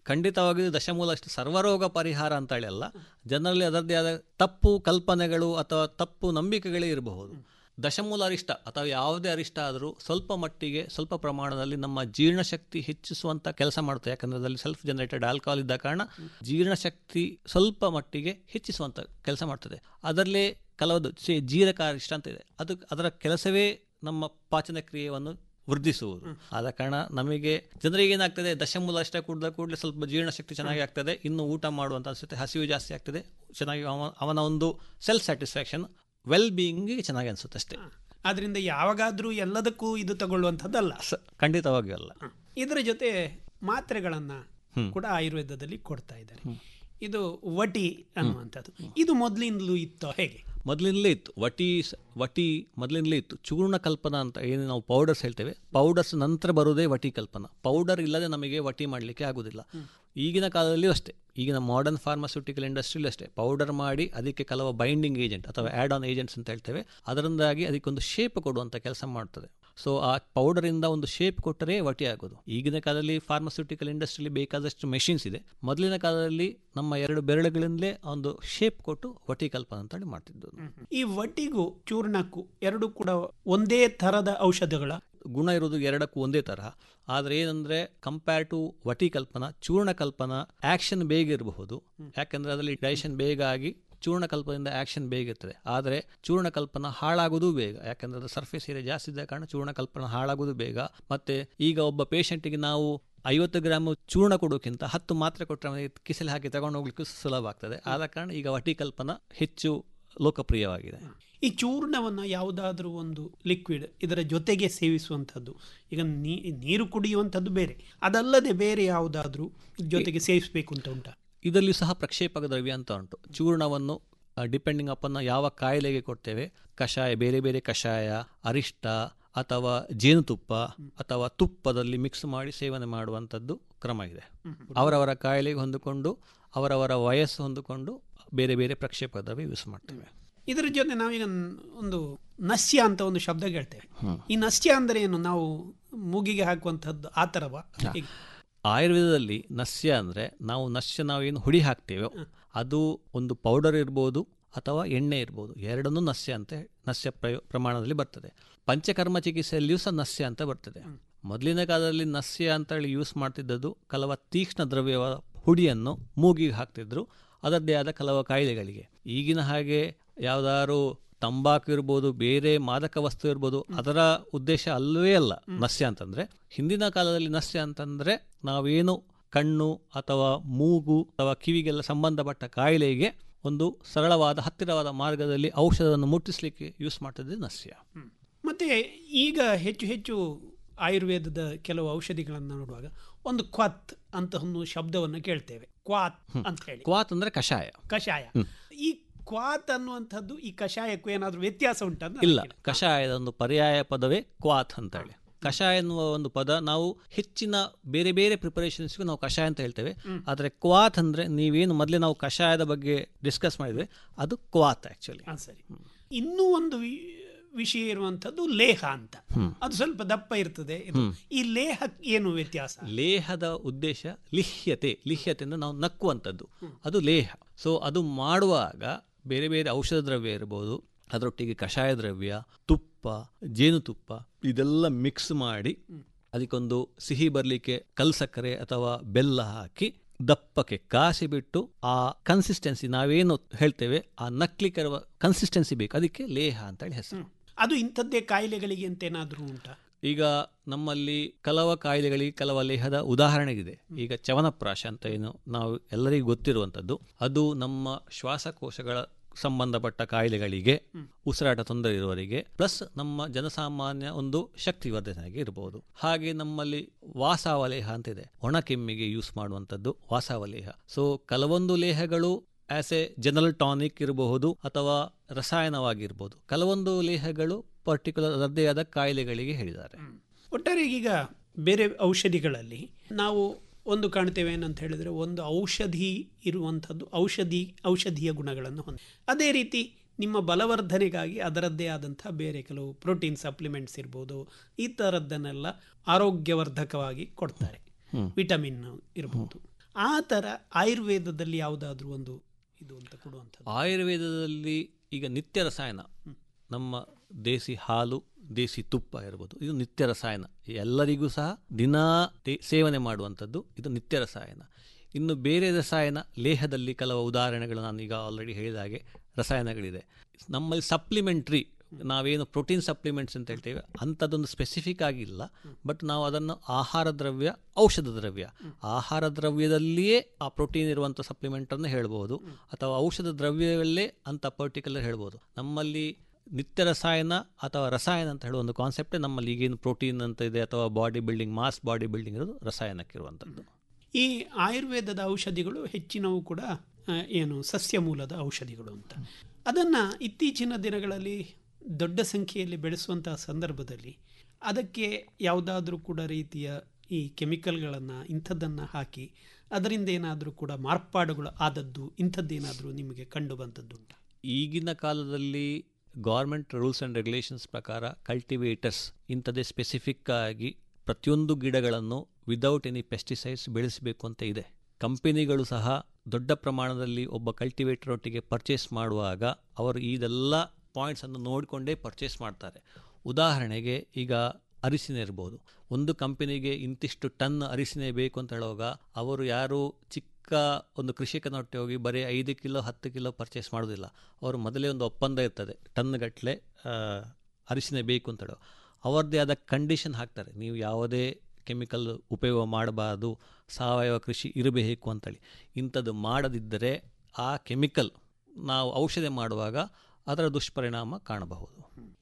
ಖಂಡಿತವಾಗಿಯೂ ದಶಮೂಲ ಅಷ್ಟು ಸರ್ವರೋಗ ಪರಿಹಾರ ಅಂತೇಳಿ ಅಲ್ಲ ಜನರಲ್ಲಿ ಅದರದ್ದೇ ಆದ ತಪ್ಪು ಕಲ್ಪನೆಗಳು ಅಥವಾ ತಪ್ಪು ನಂಬಿಕೆಗಳೇ ಇರಬಹುದು ದಶಮೂಲ ಅರಿಷ್ಟ ಅಥವಾ ಯಾವುದೇ ಅರಿಷ್ಟ ಆದರೂ ಸ್ವಲ್ಪ ಮಟ್ಟಿಗೆ ಸ್ವಲ್ಪ ಪ್ರಮಾಣದಲ್ಲಿ ನಮ್ಮ ಜೀರ್ಣಶಕ್ತಿ ಹೆಚ್ಚಿಸುವಂಥ ಕೆಲಸ ಮಾಡುತ್ತೆ ಯಾಕಂದರೆ ಅದರಲ್ಲಿ ಸೆಲ್ಫ್ ಜನರೇಟೆಡ್ ಆಲ್ಕೋಹಾಲ್ ಇದ್ದ ಕಾರಣ ಜೀರ್ಣಶಕ್ತಿ ಸ್ವಲ್ಪ ಮಟ್ಟಿಗೆ ಹೆಚ್ಚಿಸುವಂಥ ಕೆಲಸ ಮಾಡ್ತದೆ ಅದರಲ್ಲೇ ಕೆಲವೊಂದು ಸೇ ಜೀರಕ ಅರಿಷ್ಟ ಅಂತ ಇದೆ ಅದು ಅದರ ಕೆಲಸವೇ ನಮ್ಮ ಪಾಚನ ಕ್ರಿಯೆಯನ್ನು ವೃದ್ಧಿಸುವುದು ಆದ ಕಾರಣ ನಮಗೆ ಜನರಿಗೆ ಏನಾಗ್ತದೆ ದಶಮೂಲ ಅಷ್ಟೇ ಕುಡಿದ ಕೂಡಲೇ ಸ್ವಲ್ಪ ಜೀರ್ಣಶಕ್ತಿ ಚೆನ್ನಾಗಿ ಆಗ್ತದೆ ಇನ್ನು ಊಟ ಮಾಡುವಂತ ಅನಿಸುತ್ತೆ ಹಸಿವು ಜಾಸ್ತಿ ಆಗ್ತದೆ ಚೆನ್ನಾಗಿ ಅವ ಅವನ ಒಂದು ಸೆಲ್ಫ್ ಸ್ಯಾಟಿಸ್ಫ್ಯಾಕ್ಷನ್ ವೆಲ್ ಬೀಯಿಂಗಿಗೆ ಚೆನ್ನಾಗಿ ಅನಿಸುತ್ತೆ ಅಷ್ಟೇ ಆದ್ರಿಂದ ಯಾವಾಗಾದ್ರೂ ಎಲ್ಲದಕ್ಕೂ ಇದು ತಗೊಳ್ಳುವಂಥದ್ದಲ್ಲ ಖಂಡಿತವಾಗಿಯೂ ಅಲ್ಲ ಇದರ ಜೊತೆ ಮಾತ್ರೆಗಳನ್ನ ಹ್ಮ್. ಕೂಡ ಆಯುರ್ವೇದದಲ್ಲಿ ಕೊಡ್ತಾ ಇದ್ದಾರೆ ಇದು ವಟಿ ಅನ್ನುವಂಥದ್ದು ಇದು ಮೊದಲಿಂದಲೂ ಇತ್ತೋ ಹೇಗೆ ಮೊದಲಿಂದಲೇ ಇತ್ತು ವಟಿ ಸ- ವಟಿ ಮೊದಲಿಂದಲೇ ಇತ್ತು ಚೂರ್ಣ ಕಲ್ಪನಾ ಅಂತ ಏನು ನಾವು ಪೌಡರ್ಸ್ ಹೇಳ್ತೇವೆ ಪೌಡರ್ಸ್ ನಂತರ ಬರುವುದೇ ವಟಿ ಕಲ್ಪನಾ ಪೌಡರ್ ಇಲ್ಲದೆ ನಮಗೆ ವಟಿ ಮಾಡಲಿಕ್ಕೆ ಆಗುದಿಲ್ಲ ಈಗಿನ ಕಾಲದಲ್ಲಿಯೂ ಅಷ್ಟೇ ಈಗಿನ ಮಾಡರ್ನ್ ಫಾರ್ಮಾಸ್ಯೂಟಿಕಲ್ ಇಂಡಸ್ಟ್ರಿಯಲ್ಲೂ ಅಷ್ಟೇ ಪೌಡರ್ ಮಾಡಿ ಅದಕ್ಕೆ ಕೆಲವು ಬೈಂಡಿಂಗ್ ಏಜೆಂಟ್ ಅಥವಾ ಆ್ಯಡ್ ಆನ್ ಏಜೆಂಟ್ಸ್ ಅಂತ ಹೇಳ್ತೇವೆ ಅದರಿಂದಾಗಿ ಅದಕ್ಕೊಂದು ಶೇಪ್ ಕೊಡುವಂಥ ಕೆಲಸ ಮಾಡ್ತದೆ ಸೊ ಆ ಪೌಡರಿಂದ ಒಂದು ಶೇಪ್ ಕೊಟ್ಟರೆ ವಟಿ ಆಗೋದು ಈಗಿನ ಕಾಲದಲ್ಲಿ ಫಾರ್ಮಾಸ್ಯೂಟಿಕಲ್ ಇಂಡಸ್ಟ್ರಿಯಲ್ಲಿ ಬೇಕಾದಷ್ಟು ಮೆಷಿನ್ಸ್ ಇದೆ ಮೊದಲಿನ ಕಾಲದಲ್ಲಿ ನಮ್ಮ ಎರಡು ಬೆರಳುಗಳಿಂದಲೇ ಒಂದು ಶೇಪ್ ಕೊಟ್ಟು ವಟಿ ಕಲ್ಪನಾ ಅಂತೇಳಿ ಮಾಡ್ತಿದ್ದು ಈ ವಟಿಗೂ ಚೂರ್ಣಕ್ಕೂ ಎರಡು ಕೂಡ ಒಂದೇ ತರದ ಔಷಧಗಳ ಗುಣ ಇರೋದು ಎರಡಕ್ಕೂ ಒಂದೇ ತರಹ ಆದರೆ ಏನಂದ್ರೆ ಕಂಪೇರ್ ಟು ವಟಿ ಕಲ್ಪನಾ ಚೂರ್ಣ ಕಲ್ಪನಾ ಆಕ್ಷನ್ ಬೇಗ ಇರಬಹುದು ಯಾಕಂದ್ರೆ ಅದರಲ್ಲಿ ಡೈಷನ್ ಬೇಗ ಆಗಿ ಚೂರ್ಣ ಕಲ್ಪದಿಂದ ಆಕ್ಷನ್ ಬೇಗ ಇರ್ತದೆ ಆದರೆ ಚೂರ್ಣ ಕಲ್ಪನಾ ಹಾಳಾಗೋದು ಬೇಗ ಯಾಕಂದ್ರೆ ಅದು ಸರ್ಫೇಸ್ ಏರಿಯಾ ಜಾಸ್ತಿ ಇದ್ದ ಕಾರಣ ಚೂರ್ಣ ಕಲ್ಪನಾ ಹಾಳಾಗೋದು ಬೇಗ ಮತ್ತೆ ಈಗ ಒಬ್ಬ ಪೇಷಂಟಿಗೆ ನಾವು ಐವತ್ತು ಗ್ರಾಮ್ ಚೂರ್ಣ ಕೊಡೋಕ್ಕಿಂತ ಹತ್ತು ಮಾತ್ರೆ ಕೊಟ್ಟರೆ ಅವನಿಗೆ ಕಿಸಲಿ ಹಾಕಿ ತಗೊಂಡು ಹೋಗ್ಲಿಕ್ಕೂ ಸುಲಭ ಆಗ್ತದೆ ಆದ ಕಾರಣ ಈಗ ವಟಿ ಕಲ್ಪನಾ ಹೆಚ್ಚು ಲೋಕಪ್ರಿಯವಾಗಿದೆ ಈ ಚೂರ್ಣವನ್ನು ಯಾವುದಾದ್ರೂ ಒಂದು ಲಿಕ್ವಿಡ್ ಇದರ ಜೊತೆಗೆ ಸೇವಿಸುವಂಥದ್ದು ಈಗ ನೀ ನೀರು ಕುಡಿಯುವಂಥದ್ದು ಬೇರೆ ಅದಲ್ಲದೆ ಬೇರೆ ಯಾವುದಾದ್ರೂ ಜೊತೆಗೆ ಸೇವಿಸಬೇಕು ಅಂತ ಉಂಟಾ ಇದರಲ್ಲಿ ಸಹ ಪ್ರಕ್ಷೇಪಕ ದ್ರವ್ಯ ಅಂತ ಉಂಟು ಚೂರ್ಣವನ್ನು ಡಿಪೆಂಡಿಂಗ್ ಅಪನ್ನ ಯಾವ ಕಾಯಿಲೆಗೆ ಕೊಡ್ತೇವೆ ಕಷಾಯ ಬೇರೆ ಬೇರೆ ಕಷಾಯ ಅರಿಷ್ಟ ಅಥವಾ ಜೇನುತುಪ್ಪ ಅಥವಾ ತುಪ್ಪದಲ್ಲಿ ಮಿಕ್ಸ್ ಮಾಡಿ ಸೇವನೆ ಮಾಡುವಂಥದ್ದು ಕ್ರಮ ಇದೆ ಅವರವರ ಕಾಯಿಲೆಗೆ ಹೊಂದಿಕೊಂಡು ಅವರವರ ವಯಸ್ಸು ಹೊಂದಿಕೊಂಡು ಬೇರೆ ಬೇರೆ ಪ್ರಕ್ಷೇಪಕ ದ್ರವ್ಯ ಯೂಸ್ ಮಾಡ್ತೇವೆ ಇದರ ಜೊತೆ ನಾವೀಗ ನ್- ಒಂದು ನಸ್ಯ ಅಂತ ಒಂದು ಶಬ್ದ ಕೇಳ್ತೇವೆ ಈ ನಸ್ಯ ಅಂದರೆ ಏನು ನಾವು ಮೂಗಿಗೆ ಹಾಕುವಂಥದ್ದು ಆ ಥರವಾ ಹೇಗೆ? ಆಯುರ್ವೇದದಲ್ಲಿ ನಸ್ಯ ಅಂದರೆ ನಾವು ನಸ್ಯ ನಾವೇನು ಹುಡಿ ಹಾಕ್ತೇವೋ ಅದು ಒಂದು ಪೌಡರ್ ಇರ್ಬೋದು ಅಥವಾ ಎಣ್ಣೆ ಇರ್ಬೋದು ಎರಡನ್ನೂ ನಸ್ಯ ಅಂತ ನಸ್ಯ ಪ್ರಯೋ ಪ್ರಮಾಣದಲ್ಲಿ ಬರ್ತದೆ ಪಂಚಕರ್ಮ ಚಿಕಿತ್ಸೆಯಲ್ಲಿಯೂ ಸಹ ನಸ್ಯ ಅಂತ ಬರ್ತದೆ ಮೊದಲಿನ ಕಾಲದಲ್ಲಿ ನಸ್ಯ ಅಂತ ಹೇಳಿ ಯೂಸ್ ಮಾಡ್ತಿದ್ದದ್ದು ಕೆಲವ ತೀಕ್ಷ್ಣ ದ್ರವ್ಯ ಹುಡಿಯನ್ನು ಮೂಗಿಗೆ ಹಾಕ್ತಿದ್ರು ಅದರದ್ದೇ ಆದ ಕೆಲವು ಕಾಯಿಲೆಗಳಿಗೆ ಈಗಿನ ಹಾಗೆ ಯಾವ್ದಾದ್ರು ತಂಬಾಕು ಇರ್ಬೋದು ಬೇರೆ ಮಾದಕ ವಸ್ತು ಇರ್ಬೋದು ಅದರ ಉದ್ದೇಶ ಅಲ್ಲವೇ ಅಲ್ಲ ನಸ್ಯ ಅಂತಂದ್ರೆ ಹಿಂದಿನ ಕಾಲದಲ್ಲಿ ನಸ್ಯ ಅಂತಂದ್ರೆ ನಾವೇನು ಕಣ್ಣು ಅಥವಾ ಮೂಗು ಅಥವಾ ಕಿವಿಗೆಲ್ಲ ಸಂಬಂಧಪಟ್ಟ ಕಾಯಿಲೆಗೆ ಒಂದು ಸರಳವಾದ ಹತ್ತಿರವಾದ ಮಾರ್ಗದಲ್ಲಿ ಔಷಧವನ್ನು ಮುಟ್ಟಿಸ್ಲಿಕ್ಕೆ ಯೂಸ್ ಮಾಡ್ತಿದ್ದೆ ನಸ್ಯ ಮತ್ತೆ ಈಗ ಹೆಚ್ಚು ಹೆಚ್ಚು ಆಯುರ್ವೇದದ ಕೆಲವು ಔಷಧಿಗಳನ್ನು ನೋಡುವಾಗ ಒಂದು ಕ್ವಾತ್ ಅಂತ ಒಂದು ಶಬ್ದವನ್ನು ಕೇಳ್ತೇವೆ ಕ್ವಾತ್ ಅಂತ ಹೇಳಿ ಕ್ವಾತ್ ಅಂದ್ರೆ ಕಷಾಯ ಕಷಾಯ ಈ ಕ್ವಾತ್ ಅನ್ನುವಂಥದ್ದು ಈ ಕಷಾಯಕ್ಕೂ ಏನಾದರೂ ವ್ಯತ್ಯಾಸ ಉಂಟಂತ ಇಲ್ಲ ಕಷಾಯದ ಒಂದು ಪರ್ಯಾಯ ಪದವೇ ಕ್ವಾತ್ ಅಂತ ಹೇಳಿ ಕಷಾಯ ಎನ್ನುವ ಒಂದು ಪದ ನಾವು ಹೆಚ್ಚಿನ ಬೇರೆ ಬೇರೆ ಪ್ರಿಪರೇಷನ್ಸ್ಗೂ ನಾವು ಕಷಾಯ ಅಂತ ಹೇಳ್ತೇವೆ ಆದರೆ ಕ್ವಾತ್ ಅಂದ್ರೆ ನೀವೇನು ಮೊದಲೇ ನಾವು ಕಷಾಯದ ಬಗ್ಗೆ ಡಿಸ್ಕಸ್ ಮಾಡಿದ್ವಿ ಅದು ಕ್ವಾತ್ ಆಕ್ಚುಲಿ ಹಾ, ಸರಿ ಇನ್ನೂ ಒಂದು ವಿ- ವಿಷಯ ಇರುವಂಥದ್ದು ಲೇಹ ಅಂತ ಹ್ಮ್. ಅದು ಸ್ವಲ್ಪ ದಪ್ಪ ಇರ್ತದೆ ಇದು. ಹ್ಮ್. ಈ ಲೇಹಕ್ಕೆ ಏನು ವ್ಯತ್ಯಾಸ ಲೇಹದ ಉದ್ದೇಶ ಲಿಹ್ಯತೆ ಲಿಹ್ಯತೆ ಅಂದ್ರೆ ನಾವು ನಕ್ಕುವಂಥದ್ದು ಅದು ಲೇಹ ಸೊ ಅದು ಮಾಡುವಾಗ ಬೇರೆ ಬೇರೆ ಔಷಧ ದ್ರವ್ಯ ಇರ್ಬೋದು ಅದರೊಟ್ಟಿಗೆ ಕಷಾಯ ದ್ರವ್ಯ ತುಪ್ಪ ಜೇನುತುಪ್ಪ ಇದೆಲ್ಲ ಮಿಕ್ಸ್ ಮಾಡಿ ಅದಕ್ಕೊಂದು ಸಿಹಿ ಬರಲಿಕ್ಕೆ ಕಲ್ ಸಕ್ಕರೆ ಅಥವಾ ಬೆಲ್ಲ ಹಾಕಿ ದಪ್ಪಕ್ಕೆ ಕಾಸಿ ಬಿಟ್ಟು ಆ ಕನ್ಸಿಸ್ಟೆನ್ಸಿ ನಾವೇನು ಹೇಳ್ತೇವೆ ಆ ನಕ್ಲಿಕ್ಕೆ ಕನ್ಸಿಸ್ಟೆನ್ಸಿ ಬೇಕು ಅದಕ್ಕೆ ಲೇಹ ಅಂತೇಳಿ ಹೆಸರು ಅದು ಇಂಥದ್ದೇ ಕಾಯಿಲೆಗಳಿಗೆ ಅಂತ ಏನಾದರೂ ಉಂಟಾ ಈಗ ನಮ್ಮಲ್ಲಿ ಕೆಲವ ಕಾಯಿಲೆಗಳಿಗೆ ಕೆಲವ ಲೇಹದ ಉದಾಹರಣೆ ಇದೆ ಈಗ ಚವನಪ್ರಾಶ ಅಂತ ಏನು ನಾವು ಎಲ್ಲರಿಗೂ ಗೊತ್ತಿರುವಂಥದ್ದು ಅದು ನಮ್ಮ ಶ್ವಾಸಕೋಶಗಳ ಸಂಬಂಧಪಟ್ಟ ಕಾಯಿಲೆಗಳಿಗೆ ಉಸಿರಾಟ ತೊಂದರೆ ಇರುವವರಿಗೆ ಪ್ಲಸ್ ನಮ್ಮ ಜನಸಾಮಾನ್ಯ ಒಂದು ಶಕ್ತಿ ವರ್ಧನೆಗೆ ಇರಬಹುದು ಹಾಗೆ ನಮ್ಮಲ್ಲಿ ವಾಸಾವಲೇಹ ಅಂತ ಇದೆ ಒಣ ಕೆಮ್ಮಿಗೆ ಯೂಸ್ ಮಾಡುವಂಥದ್ದು ವಾಸಾವಲೇಹ ಸೊ ಕೆಲವೊಂದು ಲೇಹಗಳು ಆಸ್ ಎ ಜನರಲ್ ಟಾನಿಕ್ ಇರಬಹುದು ಅಥವಾ ರಸಾಯನವಾಗಿರ್ಬೋದು ಕೆಲವೊಂದು ಲೇಹಗಳು ಪರ್ಟಿಕ್ಯುಲರ್ ಅದರದ್ದೇ ಆದ ಕಾಯಿಲೆಗಳಿಗೆ ಹೇಳಿದ್ದಾರೆ ಒಟ್ಟಾರೆ ಈಗ ಬೇರೆ ಔಷಧಿಗಳಲ್ಲಿ ನಾವು ಒಂದು ಕಾಣ್ತೇವೆ ಏನಂತ ಹೇಳಿದ್ರೆ ಒಂದು ಔಷಧಿ ಇರುವಂಥದ್ದು ಔಷಧಿ ಔಷಧೀಯ ಗುಣಗಳನ್ನು ಹೊಂದಿ ಅದೇ ರೀತಿ ನಿಮ್ಮ ಬಲವರ್ಧನೆಗಾಗಿ ಅದರದ್ದೇ ಆದಂಥ ಬೇರೆ ಕೆಲವು ಪ್ರೋಟೀನ್ ಸಪ್ಲಿಮೆಂಟ್ಸ್ ಇರ್ಬೋದು ಈ ಥರದ್ದನ್ನೆಲ್ಲ ಆರೋಗ್ಯವರ್ಧಕವಾಗಿ ಕೊಡ್ತಾರೆ ಹ್ಮ್. ವಿಟಮಿನ್ ಇರಬಹುದು ಆ ಥರ ಆಯುರ್ವೇದದಲ್ಲಿ ಯಾವುದಾದ್ರೂ ಒಂದು ಇದು ಅಂತ ಕೊಡುವಂಥದ್ದು ಆಯುರ್ವೇದದಲ್ಲಿ ಈಗ ನಿತ್ಯ ರಸಾಯನ ನಮ್ಮ ದೇಸಿ ಹಾಲು ದೇಸಿ ತುಪ್ಪ ಇರ್ಬೋದು ಇದು ನಿತ್ಯ ರಸಾಯನ ಎಲ್ಲರಿಗೂ ಸಹ ದಿನಾ ದೇ- ಸೇವನೆ ಮಾಡುವಂಥದ್ದು ಇದು ನಿತ್ಯ ರಸಾಯನ ಇನ್ನು ಬೇರೆ ರಸಾಯನ ಲೇಹದಲ್ಲಿ ಕೆಲವು ಉದಾಹರಣೆಗಳು ನಾನು ಈಗ ಆಲ್ರೆಡಿ ಹೇಳಿದ ಹಾಗೆ ರಸಾಯನಗಳಿದೆ ನಮ್ಮಲ್ಲಿ ಸಪ್ಲಿಮೆಂಟ್ರಿ ನಾವೇನು ಪ್ರೋಟೀನ್ ಸಪ್ಲಿಮೆಂಟ್ಸ್ ಅಂತ ಹೇಳ್ತೇವೆ ಅಂಥದ್ದೊಂದು ಸ್ಪೆಸಿಫಿಕ್ ಆಗಿಲ್ಲ ಬಟ್ ನಾವು ಅದನ್ನು ಆಹಾರ ದ್ರವ್ಯ ಔಷಧ ದ್ರವ್ಯ ಆಹಾರ ದ್ರವ್ಯದಲ್ಲಿಯೇ ಆ ಪ್ರೋಟೀನ್ ಇರುವಂಥ ಸಪ್ಲಿಮೆಂಟನ್ನು ಹೇಳ್ಬೋದು ಅಥವಾ ಔಷಧ ದ್ರವ್ಯವಲ್ಲೇ ಅಂತ ಪರ್ಟಿಕ್ಯುಲರ್ ಹೇಳ್ಬೋದು ನಮ್ಮಲ್ಲಿ ನಿತ್ಯ ರಸಾಯನ ಅಥವಾ ರಸಾಯನ ಅಂತ ಹೇಳುವ ಒಂದು ಕಾನ್ಸೆಪ್ಟೇ ನಮ್ಮಲ್ಲಿ ಈಗೇನು ಪ್ರೋಟೀನ್ ಅಂತ ಇದೆ ಅಥವಾ body building mass body building ಇರೋದು ರಸಾಯನಕ್ಕಿರುವಂಥದ್ದು ಈ ಆಯುರ್ವೇದದ ಔಷಧಿಗಳು ಹೆಚ್ಚಿನವು ಕೂಡ ಆ, ಏನು ಸಸ್ಯ ಮೂಲದ ಔಷಧಿಗಳು ಅಂತ ಅದನ್ನು ಇತ್ತೀಚಿನ ದಿನಗಳಲ್ಲಿ ದೊಡ್ಡ ಸಂಖ್ಯೆಯಲ್ಲಿ ಬೆಳೆಸುವಂತಹ ಸಂದರ್ಭದಲ್ಲಿ ಅದಕ್ಕೆ ಯಾವುದಾದ್ರೂ ಕೂಡ ರೀತಿಯ ಈ ಕೆಮಿಕಲ್ಗಳನ್ನು ಇಂಥದ್ದನ್ನು ಹಾಕಿ ಅದರಿಂದ ಏನಾದರೂ ಕೂಡ ಮಾರ್ಪಾಡುಗಳು ಆದದ್ದು ಇಂಥದ್ದೇನಾದರೂ ನಿಮಗೆ ಕಂಡು ಬಂದದ್ದು ಉಂಟಾ ಈಗಿನ ಕಾಲದಲ್ಲಿ ಗೌರ್ಮೆಂಟ್ ರೂಲ್ಸ್ ಆ್ಯಂಡ್ ರೆಗ್ಯುಲೇಷನ್ಸ್ ಪ್ರಕಾರ ಕಲ್ಟಿವೇಟರ್ಸ್ ಇಂಥದ್ದೇ ಸ್ಪೆಸಿಫಿಕ್ ಆಗಿ ಪ್ರತಿಯೊಂದು ಗಿಡಗಳನ್ನು ವಿದೌಟ್ ಎನಿ ಪೆಸ್ಟಿಸೈಡ್ಸ್ ಬೆಳೆಸಬೇಕು ಅಂತ ಇದೆ ಕಂಪನಿಗಳು ಸಹ ದೊಡ್ಡ ಪ್ರಮಾಣದಲ್ಲಿ ಒಬ್ಬ ಕಲ್ಟಿವೇಟರ್ ಒಟ್ಟಿಗೆ ಪರ್ಚೇಸ್ ಮಾಡುವಾಗ ಅವರು ಇದೆಲ್ಲ ಪಾಯಿಂಟ್ಸನ್ನು ನೋಡಿಕೊಂಡೇ ಪರ್ಚೇಸ್ ಮಾಡ್ತಾರೆ ಉದಾಹರಣೆಗೆ ಈಗ ಅರಿಸಿನ ಇರ್ಬೋದು ಒಂದು ಕಂಪನಿಗೆ ಇಂತಿಷ್ಟು ಟನ್ ಅರಿಸಿನೆ ಬೇಕು ಅಂತ ಹೇಳುವಾಗ ಅವರು ಯಾರು ಚಿಕ್ಕ ಒಂದು ಕೃಷಿಕನೊಟ್ಟಿಗೆ ಹೋಗಿ ಬರೀ ಐದು ಕಿಲೋ ಹತ್ತು ಕಿಲೋ ಪರ್ಚೇಸ್ ಮಾಡೋದಿಲ್ಲ ಅವರು ಮೊದಲೇ ಒಂದು ಒಪ್ಪಂದ ಇರ್ತದೆ ಟನ್ಗಟ್ಟಲೆ ಅರಿಸಿನೆ ಬೇಕು ಅಂತ ಹೇಳೋ ಅವರದ್ದೇ ಆದ ಕಂಡೀಷನ್ ಹಾಕ್ತಾರೆ ನೀವು ಯಾವುದೇ ಕೆಮಿಕಲ್ ಉಪಯೋಗ ಮಾಡಬಾರ್ದು ಸಾವಯವ ಕೃಷಿ ಇರಬೇಕು ಅಂತೇಳಿ ಇಂಥದ್ದು ಮಾಡದಿದ್ದರೆ ಆ ಕೆಮಿಕಲ್ ನಾವು ಔಷಧಿ ಮಾಡುವಾಗ ಅದರ ದುಷ್ಪರಿಣಾಮ ಕಾಣಬಹುದು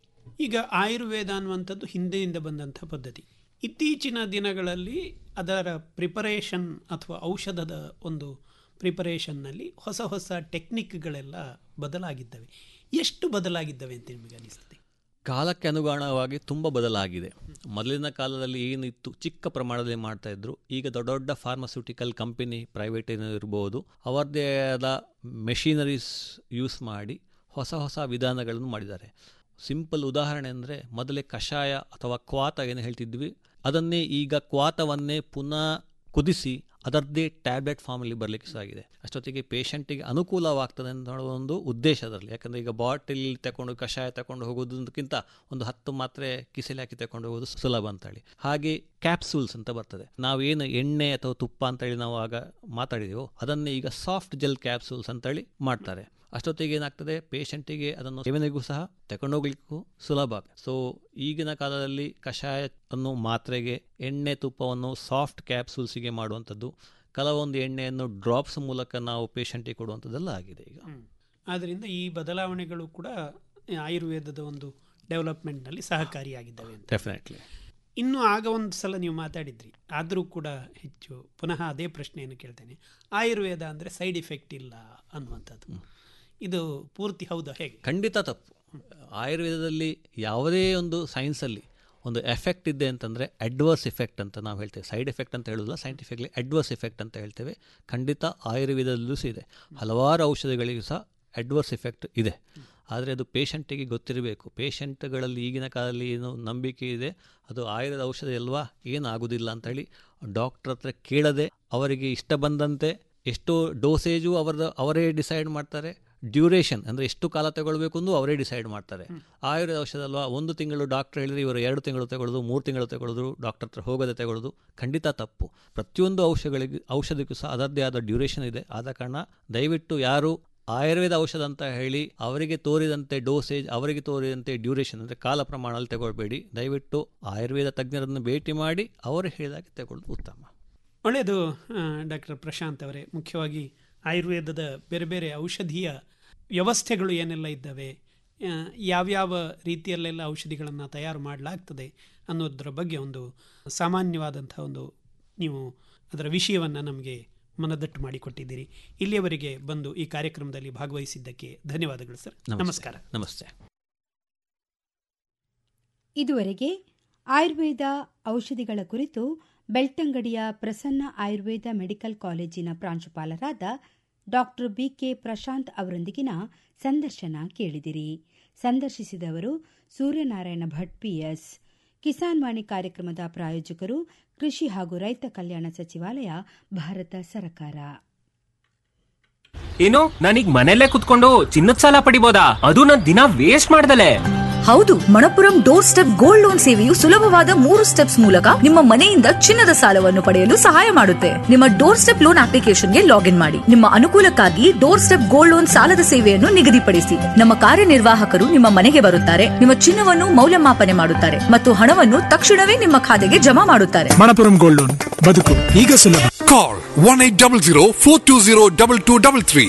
ಈಗ ಆಯುರ್ವೇದ ಅನ್ನುವಂಥದ್ದು ಹಿಂದೆಯಿಂದ ಬಂದಂಥ ಪದ್ಧತಿ ಇತ್ತೀಚಿನ ದಿನಗಳಲ್ಲಿ ಅದರ ಪ್ರಿಪರೇಷನ್ ಅಥವಾ ಔಷಧದ ಒಂದು ಪ್ರಿಪರೇಷನ್ನಲ್ಲಿ ಹೊಸ ಹೊಸ ಟೆಕ್ನಿಕ್ಗಳೆಲ್ಲ ಬದಲಾಗಿದ್ದಾವೆ ಎಷ್ಟು ಬದಲಾಗಿದ್ದಾವೆ ಅಂತ ನಿಮಗೆ ಅನಿಸ್ತದೆ ಕಾಲಕ್ಕೆ ಅನುಗುಣವಾಗಿ ತುಂಬ ಬದಲಾಗಿದೆ ಮೊದಲಿನ ಕಾಲದಲ್ಲಿ ಏನಿತ್ತು ಚಿಕ್ಕ ಪ್ರಮಾಣದಲ್ಲಿ ಮಾಡ್ತಾ ಇದ್ರು ಈಗ ದೊಡ್ಡ ದೊಡ್ಡ ಫಾರ್ಮಸ್ಯೂಟಿಕಲ್ ಕಂಪನಿ ಪ್ರೈವೇಟ್ ಇರ್ಬೋದು ಅವರದ್ದೇ ಆದ ಮೆಷಿನರೀಸ್ ಯೂಸ್ ಮಾಡಿ ಹೊಸ ಹೊಸ ವಿಧಾನಗಳನ್ನು ಮಾಡಿದ್ದಾರೆ ಸಿಂಪಲ್ ಉದಾಹರಣೆ ಅಂದರೆ ಮೊದಲೇ ಕಷಾಯ ಅಥವಾ ಕ್ವಾತ ಏನು ಹೇಳ್ತಿದ್ವಿ ಅದನ್ನೇ ಈಗ ಕ್ವಾತವನ್ನೇ ಪುನಃ ಕುದಿಸಿ ಅದರದ್ದೇ ಟ್ಯಾಬ್ಲೆಟ್ ಫಾರ್ಮಲ್ಲಿ ಬರಲಿಕ್ಕೆ ಸಾಗಿದೆ ಅಷ್ಟೊತ್ತಿಗೆ ಪೇಷಂಟಿಗೆ ಅನುಕೂಲವಾಗ್ತದೆ ಅಂತ ಹೇಳುವ ಒಂದು ಉದ್ದೇಶ ಅದರಲ್ಲಿ ಯಾಕಂದರೆ ಈಗ ಬಾಟಲ್ ತಗೊಂಡು ಕಷಾಯ ತಗೊಂಡು ಹೋಗೋದಕ್ಕಿಂತ ಒಂದು ಹತ್ತು ಮಾತ್ರೆ ಕಿಸೆಲಿ ಹಾಕಿ ತಗೊಂಡು ಹೋಗೋದು ಸುಲಭ ಅಂತೇಳಿ ಹಾಗೆ ಕ್ಯಾಪ್ಸೂಲ್ಸ್ ಅಂತ ಬರ್ತದೆ ನಾವೇನು ಎಣ್ಣೆ ಅಥವಾ ತುಪ್ಪ ಅಂತೇಳಿ ನಾವು ಆಗ ಮಾತಾಡಿದೆವೋ ಅದನ್ನೇ ಈಗ ಸಾಫ್ಟ್ ಜೆಲ್ ಕ್ಯಾಪ್ಸೂಲ್ಸ್ ಅಂತೇಳಿ ಮಾಡ್ತಾರೆ ಅಷ್ಟೊತ್ತಿಗೆ ಏನಾಗ್ತದೆ ಪೇಷಂಟಿಗೆ ಅದನ್ನು ಸೇವನೆಗೂ ಸಹ ತಗೊಂಡೋಗ್ಲಿಕ್ಕೂ ಸುಲಭ ಸೊ ಈಗಿನ ಕಾಲದಲ್ಲಿ ಕಷಾಯ ಅನ್ನು ಮಾತ್ರೆಗೆ ಎಣ್ಣೆ ತುಪ್ಪವನ್ನು ಸಾಫ್ಟ್ ಕ್ಯಾಪ್ಸೂಲ್ಸಿಗೆ ಮಾಡುವಂಥದ್ದು ಕೆಲವೊಂದು ಎಣ್ಣೆಯನ್ನು ಡ್ರಾಪ್ಸ್ ಮೂಲಕ ನಾವು ಪೇಷಂಟಿಗೆ ಕೊಡುವಂಥದ್ದೆಲ್ಲ ಆಗಿದೆ ಈಗ ಆದ್ದರಿಂದ ಈ ಬದಲಾವಣೆಗಳು ಕೂಡ ಆಯುರ್ವೇದದ ಒಂದು ಡೆವಲಪ್ಮೆಂಟ್ನಲ್ಲಿ ಸಹಕಾರಿಯಾಗಿದ್ದಾವೆ ಅಂತ ಡೆಫಿನೆಟ್ಲಿ ಇನ್ನು ಆಗ ಒಂದು ಸಲ ನೀವು ಮಾತಾಡಿದ್ರಿ ಆದರೂ ಕೂಡ ಹೆಚ್ಚು ಪುನಃ ಅದೇ ಪ್ರಶ್ನೆಯನ್ನು ಕೇಳ್ತೇನೆ ಆಯುರ್ವೇದ ಅಂದರೆ ಸೈಡ್ ಇಫೆಕ್ಟ್ ಇಲ್ಲ ಅನ್ನುವಂಥದ್ದು ಇದು ಪೂರ್ತಿ ಹೌದಾ ಹೇಗೆ ಖಂಡಿತ ತಪ್ಪು ಆಯುರ್ವೇದದಲ್ಲಿ ಯಾವುದೇ ಒಂದು ಸೈನ್ಸಲ್ಲಿ ಒಂದು ಎಫೆಕ್ಟ್ ಇದೆ ಅಂತಂದರೆ ಅಡ್ವರ್ಸ್ ಎಫೆಕ್ಟ್ ಅಂತ ನಾವು ಹೇಳ್ತೇವೆ ಸೈಡ್ ಎಫೆಕ್ಟ್ ಅಂತ ಹೇಳೋದಿಲ್ಲ ಸೈಂಟಿಫಿಕ್ಲಿ ಅಡ್ವರ್ಸ್ ಎಫೆಕ್ಟ್ ಅಂತ ಹೇಳ್ತೇವೆ ಖಂಡಿತ ಆಯುರ್ವೇದದಲ್ಲೂ ಸಹ ಇದೆ ಹಲವಾರು ಔಷಧಿಗಳಿಗೂ ಸಹ ಅಡ್ವರ್ಸ್ ಎಫೆಕ್ಟ್ ಇದೆ ಆದರೆ ಅದು ಪೇಷಂಟಿಗೆ ಗೊತ್ತಿರಬೇಕು ಪೇಷಂಟ್ಗಳಲ್ಲಿ ಈಗಿನ ಕಾಲದಲ್ಲಿ ಏನು ನಂಬಿಕೆ ಇದೆ ಅದು ಆಯುರ್ವೇದ ಔಷಧಿ ಅಲ್ವಾ ಏನು ಆಗೋದಿಲ್ಲ ಅಂತೇಳಿ ಡಾಕ್ಟ್ರ್ ಹತ್ರ ಕೇಳದೆ ಅವರಿಗೆ ಇಷ್ಟ ಬಂದಂತೆ ಎಷ್ಟೋ ಡೋಸೇಜು ಅವರ ಅವರೇ ಡಿಸೈಡ್ ಮಾಡ್ತಾರೆ ಡ್ಯೂರೇಷನ್ ಅಂದರೆ ಎಷ್ಟು ಕಾಲ ತಗೊಳ್ಬೇಕು ಎಂದು ಅವರೇ ಡಿಸೈಡ್ ಮಾಡ್ತಾರೆ ಆಯುರ್ವೇದ ಔಷಧ ಅಲ್ವಾ ಒಂದು ತಿಂಗಳು ಡಾಕ್ಟರ್ ಹೇಳಿದ್ರೆ ಇವರು ಎರಡು ತಿಂಗಳು ತಗೊಳ್ಳೋದು ಮೂರು ತಿಂಗಳು ತಗೊಳ್ಳೋದು ಡಾಕ್ಟರ್ ಹತ್ರ ಹೋಗದೆ ತಗೊಳ್ಳೋದು ಖಂಡಿತ ತಪ್ಪು ಪ್ರತಿಯೊಂದು ಔಷಧಗಳಿಗೆ ಔಷಧಕ್ಕೂ ಸಹ ಅದರದ್ದೇ ಆದ ಡ್ಯೂರೇಷನ್ ಇದೆ ಆದ ಕಾರಣ ದಯವಿಟ್ಟು ಯಾರು ಆಯುರ್ವೇದ ಔಷಧ ಅಂತ ಹೇಳಿ ಅವರಿಗೆ ತೋರಿದಂತೆ ಡೋಸೇಜ್ ಅವರಿಗೆ ತೋರಿದಂತೆ ಡ್ಯೂರೇಷನ್ ಅಂದರೆ ಕಾಲ ಪ್ರಮಾಣದಲ್ಲಿ ತಗೊಳ್ಬೇಡಿ ದಯವಿಟ್ಟು ಆಯುರ್ವೇದ ತಜ್ಞರನ್ನು ಭೇಟಿ ಮಾಡಿ ಅವರು ಹೇಳಿದಾಗೆ ತಗೊಳ್ಳೋದು ಉತ್ತಮ ಒಳ್ಳೆಯದು ಡಾಕ್ಟರ್ ಪ್ರಶಾಂತ್ ಅವರೇ ಮುಖ್ಯವಾಗಿ ಆಯುರ್ವೇದದ ಬೇರೆ ಬೇರೆ ಔಷಧೀಯ ವ್ಯವಸ್ಥೆಗಳು ಏನೆಲ್ಲ ಇದ್ದಾವೆ ಆ, ಯಾವ್ಯಾವ ರೀತಿಯಲ್ಲೆಲ್ಲ ಔಷಧಿಗಳನ್ನು ತಯಾರು ಮಾಡಲಾಗ್ತದೆ ಅನ್ನೋದರ ಬಗ್ಗೆ ಒಂದು ಸಾಮಾನ್ಯವಾದಂಥ ಒಂದು ನೀವು ಅದರ ವಿಷಯವನ್ನು ನಮಗೆ ಮನದಟ್ಟು ಮಾಡಿಕೊಟ್ಟಿದ್ದೀರಿ ಇಲ್ಲಿಯವರೆಗೆ ಬಂದು ಈ ಕಾರ್ಯಕ್ರಮದಲ್ಲಿ ಭಾಗವಹಿಸಿದ್ದಕ್ಕೆ ಧನ್ಯವಾದಗಳು ಸರ್ ನಮಸ್ಕಾರ ನಮಸ್ತೆ ಇದುವರೆಗೆ ಆಯುರ್ವೇದ ಔಷಧಿಗಳ ಕುರಿತು ಬೆಳ್ತಂಗಡಿಯ ಪ್ರಸನ್ನ ಆಯುರ್ವೇದ ಮೆಡಿಕಲ್ ಕಾಲೇಜಿನ ಪ್ರಾಂಶುಪಾಲರಾದ ಡಾಕ್ಟರ್ ಬಿಕೆ ಪ್ರಶಾಂತ್ ಅವರೊಂದಿಗಿನ ಸಂದರ್ಶನ ಕೇಳಿದಿರಿ ಸಂದರ್ಶಿಸಿದವರು ಸೂರ್ಯನಾರಾಯಣ ಭಟ್ ಪಿಎಸ್ ಕಿಸಾನ್ ವಾಣಿ ಕಾರ್ಯಕ್ರಮದ ಪ್ರಾಯೋಜಕರು ಕೃಷಿ ಹಾಗೂ ರೈತ ಕಲ್ಯಾಣ ಸಚಿವಾಲಯ ಭಾರತ ಸರ್ಕಾರ ಏನು ನಾನೀಗ ಮನೆಯಲ್ಲೇ ಕುತ್ಕೊಂಡು ಚಿನ್ನದ ಸಾಲ ಪಡಿಬೋದಾ ಅದು ನನ್ ದಿನ ವೇಸ್ಟ್ ಮಾಡ್ದಲೆ ಹೌದು Manappuram door step gold loan ಸೇವೆಯು ಸುಲಭವಾದ ಮೂರು ಸ್ಟೆಪ್ಸ್ ಮೂಲಕ ನಿಮ್ಮ ಮನೆಯಿಂದ ಚಿನ್ನದ ಸಾಲವನ್ನು ಪಡೆಯಲು ಸಹಾಯ ಮಾಡುತ್ತೆ ನಿಮ್ಮ ಡೋರ್ ಸ್ಟೆಪ್ ಲೋನ್ ಅಪ್ಲಿಕೇಶನ್ಗೆ ಲಾಗಿನ್ ಮಾಡಿ ನಿಮ್ಮ ಅನುಕೂಲಕ್ಕಾಗಿ ಡೋರ್ ಸ್ಟೆಪ್ ಗೋಲ್ಡ್ ಲೋನ್ ಸಾಲದ ಸೇವೆಯನ್ನು ನಿಗದಿಪಡಿಸಿ ನಮ್ಮ ಕಾರ್ಯನಿರ್ವಾಹಕರು ನಿಮ್ಮ ಮನೆಗೆ ಬರುತ್ತಾರೆ ನಿಮ್ಮ ಚಿನ್ನವನ್ನು ಮೌಲ್ಯಮಾಪನೆ ಮಾಡುತ್ತಾರೆ ಮತ್ತು ಹಣವನ್ನು ತಕ್ಷಣವೇ ನಿಮ್ಮ ಖಾತೆಗೆ ಜಮಾ ಮಾಡುತ್ತಾರೆ ಮಣಪುರಂ ಗೋಲ್ಡ್ ಲೋನ್ ಬದುಕು ಈಗ ಸುಲಭ Call 1800 420 2233.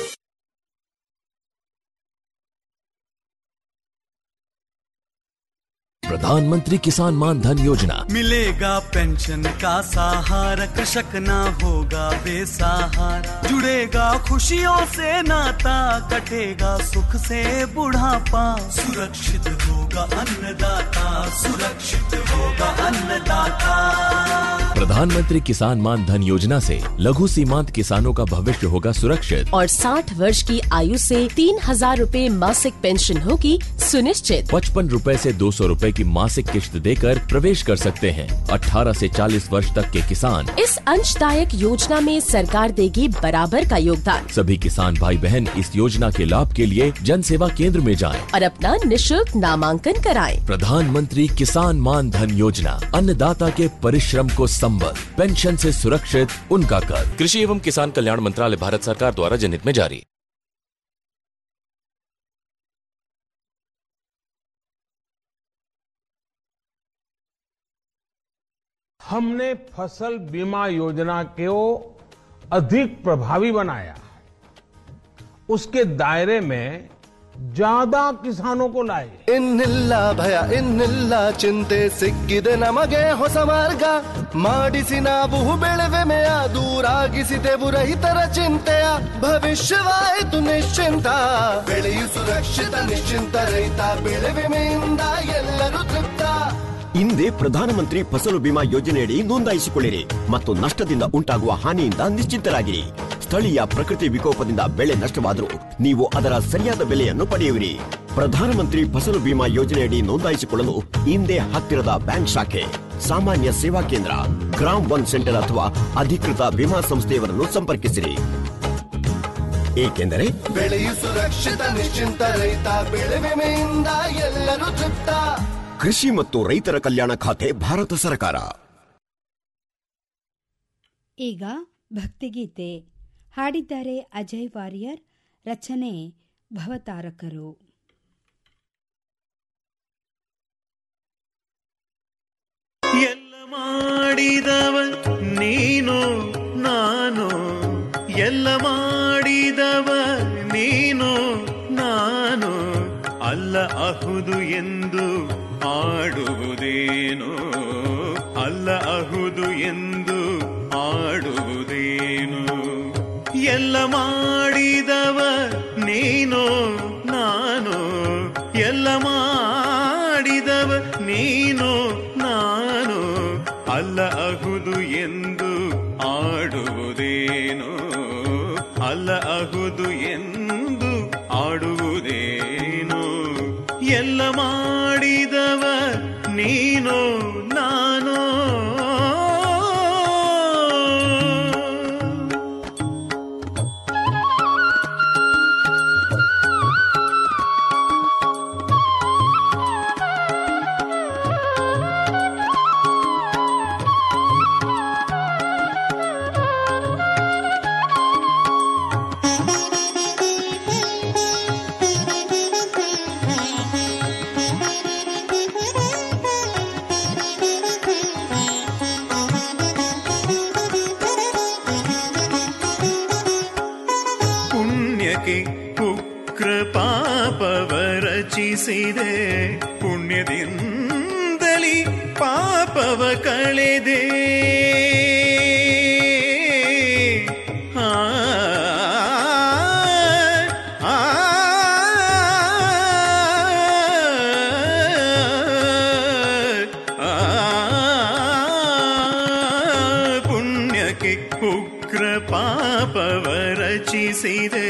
प्रधानमंत्री किसान मान धन योजना मिलेगा पेंशन का सहारा कृषक ना होगा बेसहारा जुड़ेगा खुशियों से नाता कटेगा सुख से बुढ़ापा सुरक्षित होगा अन्नदाता सुरक्षित होगा अन्नदाता प्रधानमंत्री किसान मान धन योजना से लघु सीमांत किसानों का भविष्य होगा सुरक्षित और 60 वर्ष की आयु से तीन हजार रूपए मासिक पेंशन होगी सुनिश्चित पचपन रूपए ऐसी दो सौ रूपए की मासिक किश्त देकर प्रवेश कर सकते हैं 18 से 40 वर्ष तक के किसान इस अंशदायक योजना में सरकार देगी बराबर का योगदान सभी किसान भाई बहन इस योजना के लाभ के लिए जन सेवा केंद्र में जाएं। और अपना निशुल्क नामांकन कराएं। प्रधानमंत्री किसान मान धन योजना अन्नदाता के परिश्रम को संबल पेंशन से सुरक्षित उनका कर कृषि एवं किसान कल्याण मंत्रालय भारत सरकार द्वारा जनहित में जारी हमने फसल बीमा योजना को अधिक प्रभावी बनाया उसके दायरे में ज्यादा किसानों को लाए ಇನ್ನಿಲ್ಲ ಭಯ ಇನ್ನಿಲ್ಲ ಚಿಂತೆ ಸಿಕ್ಕಿದೆ ನಮಗೆ ಹೊಸ ಮಾರ್ಗ ಮಾಡಿಸಿ ನಾವು ಬೆಳೆವೆಮೆಯ ದೂರಾಗಿಸಿದೆವು ರೈತರ ಚಿಂತೆಯ ಭವಿಷ್ಯವಾಯಿತು ನಿಶ್ಚಿಂತ ಬೆಳೆಯು ಸುರಕ್ಷಿತ ನಿಶ್ಚಿಂತ ರೈತ ಬೆಳೆ ವಿಮೆಯಿಂದ ಎಲ್ಲರೂ ತೃಪ್ತ ಹಿಂದೆ ಪ್ರಧಾನಮಂತ್ರಿ ಫಸಲು ಬಿಮಾ ಯೋಜನೆಯಡಿ ನೋಂದಾಯಿಸಿಕೊಳ್ಳಿರಿ ಮತ್ತು ನಷ್ಟದಿಂದ ಉಂಟಾಗುವ ಹಾನಿಯಿಂದ ನಿಶ್ಚಿಂತರಾಗಿರಿ ಸ್ಥಳೀಯ ಪ್ರಕೃತಿ ವಿಕೋಪದಿಂದ ಬೆಳೆ ನಷ್ಟವಾದರೂ ನೀವು ಅದರ ಸರಿಯಾದ ಬೆಲೆಯನ್ನು ಪಡೆಯುವಿರಿ ಪ್ರಧಾನಮಂತ್ರಿ ಫಸಲು ಬಿಮಾ ಯೋಜನೆಯಡಿ ನೋಂದಾಯಿಸಿಕೊಳ್ಳಲು ಹಿಂದೆ ಹತ್ತಿರದ ಬ್ಯಾಂಕ್ ಶಾಖೆ ಸಾಮಾನ್ಯ ಸೇವಾ ಕೇಂದ್ರ ಗ್ರಾಮ್ ಒನ್ ಸೆಂಟರ್ ಅಥವಾ ಅಧಿಕೃತ ವಿಮಾ ಸಂಸ್ಥೆಯವರನ್ನು ಸಂಪರ್ಕಿಸಿರಿ ಏಕೆಂದರೆ ಬೆಳೆಯು ಸುರಕ್ಷಿತ ನಿಶ್ಚಿಂತ ರೈತ ಬೆಳೆ ವಿಮೆಯಿಂದ ಎಲ್ಲರೂ ತೃಪ್ತ ಕೃಷಿ ಮತ್ತು ರೈತರ ಕಲ್ಯಾಣ ಖಾತೆ ಭಾರತ ಸರ್ಕಾರ ಈಗ ಭಕ್ತಿಗೀತೆ ಹಾಡಿದ್ದಾರೆ ಅಜಯ್ ವಾರಿಯರ್ ರಚನೆ ಭವತಾರಕರು ಎಲ್ಲ ಮಾಡಿದವ ನೀನು ನಾನು ಎಲ್ಲ ಮಾಡಿದವ ನೀನು ನಾನು ಅಲ್ಲ ಅಹುದು ಎಂದು ಆಡುವುದೇನು ಅಲ್ಲ ಅಹುದು ಎಂದು ಆಡುವುದೇನು ಎಲ್ಲ ಮಾಡಿದವ ನೀನು ನಾನು ಎಲ್ಲ ಮಾಡಿದವ ನೀನು ನಾನು ಅಲ್ಲ ಅಹುದು ಎಂದು ಆಡುವುದೇನು ಅಲ್ಲ ಅಹುದು ಎಂದು ಆಡುವುದೇನು ಎಲ್ಲ ಮಾಡಿದವ ನೀನು ನಾನು ಪುಣ್ಯಕ್ಕೆ ಉಗ್ರ ಪಾಪವ ರಚಿಸಿದೆ ಪುಣ್ಯದಿಂದಲಿ ಪಾಪವ ಕಳೆದೆ ಆ, ಆ, ಆ, ಪುಣ್ಯಕ್ಕೆ ಉಗ್ರ ಪಾಪವ ರಚಿಸಿದೆ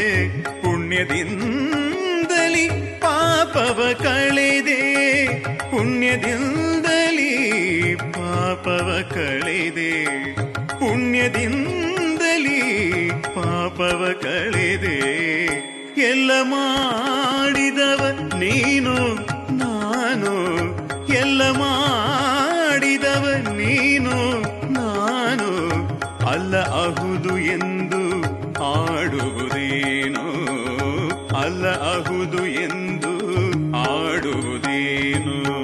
ಪುಣ್ಯದಿಂದಲಿ ಪಾಪವ ಕಳೆದೆ ಪುಣ್ಯದಿಂದಲಿ ಪಾಪವ ಕಳೆದೆ ಪುಣ್ಯದಿಂದಲೇ ಪಾಪವ ಕಳೆದೆ ಎಲ್ಲ ಮಾಡಿದವ ನೀನು ನಾನು ಎಲ್ಲ ಮಾಡಿದವ ನೀನು ನಾನು ಅಲ್ಲ ಅಹುದು ಎಂದು ಆಡುವುದೇನು ಅಲ್ಲ ಅಹುದು ಎಂದು ಆಡುವುದೇನು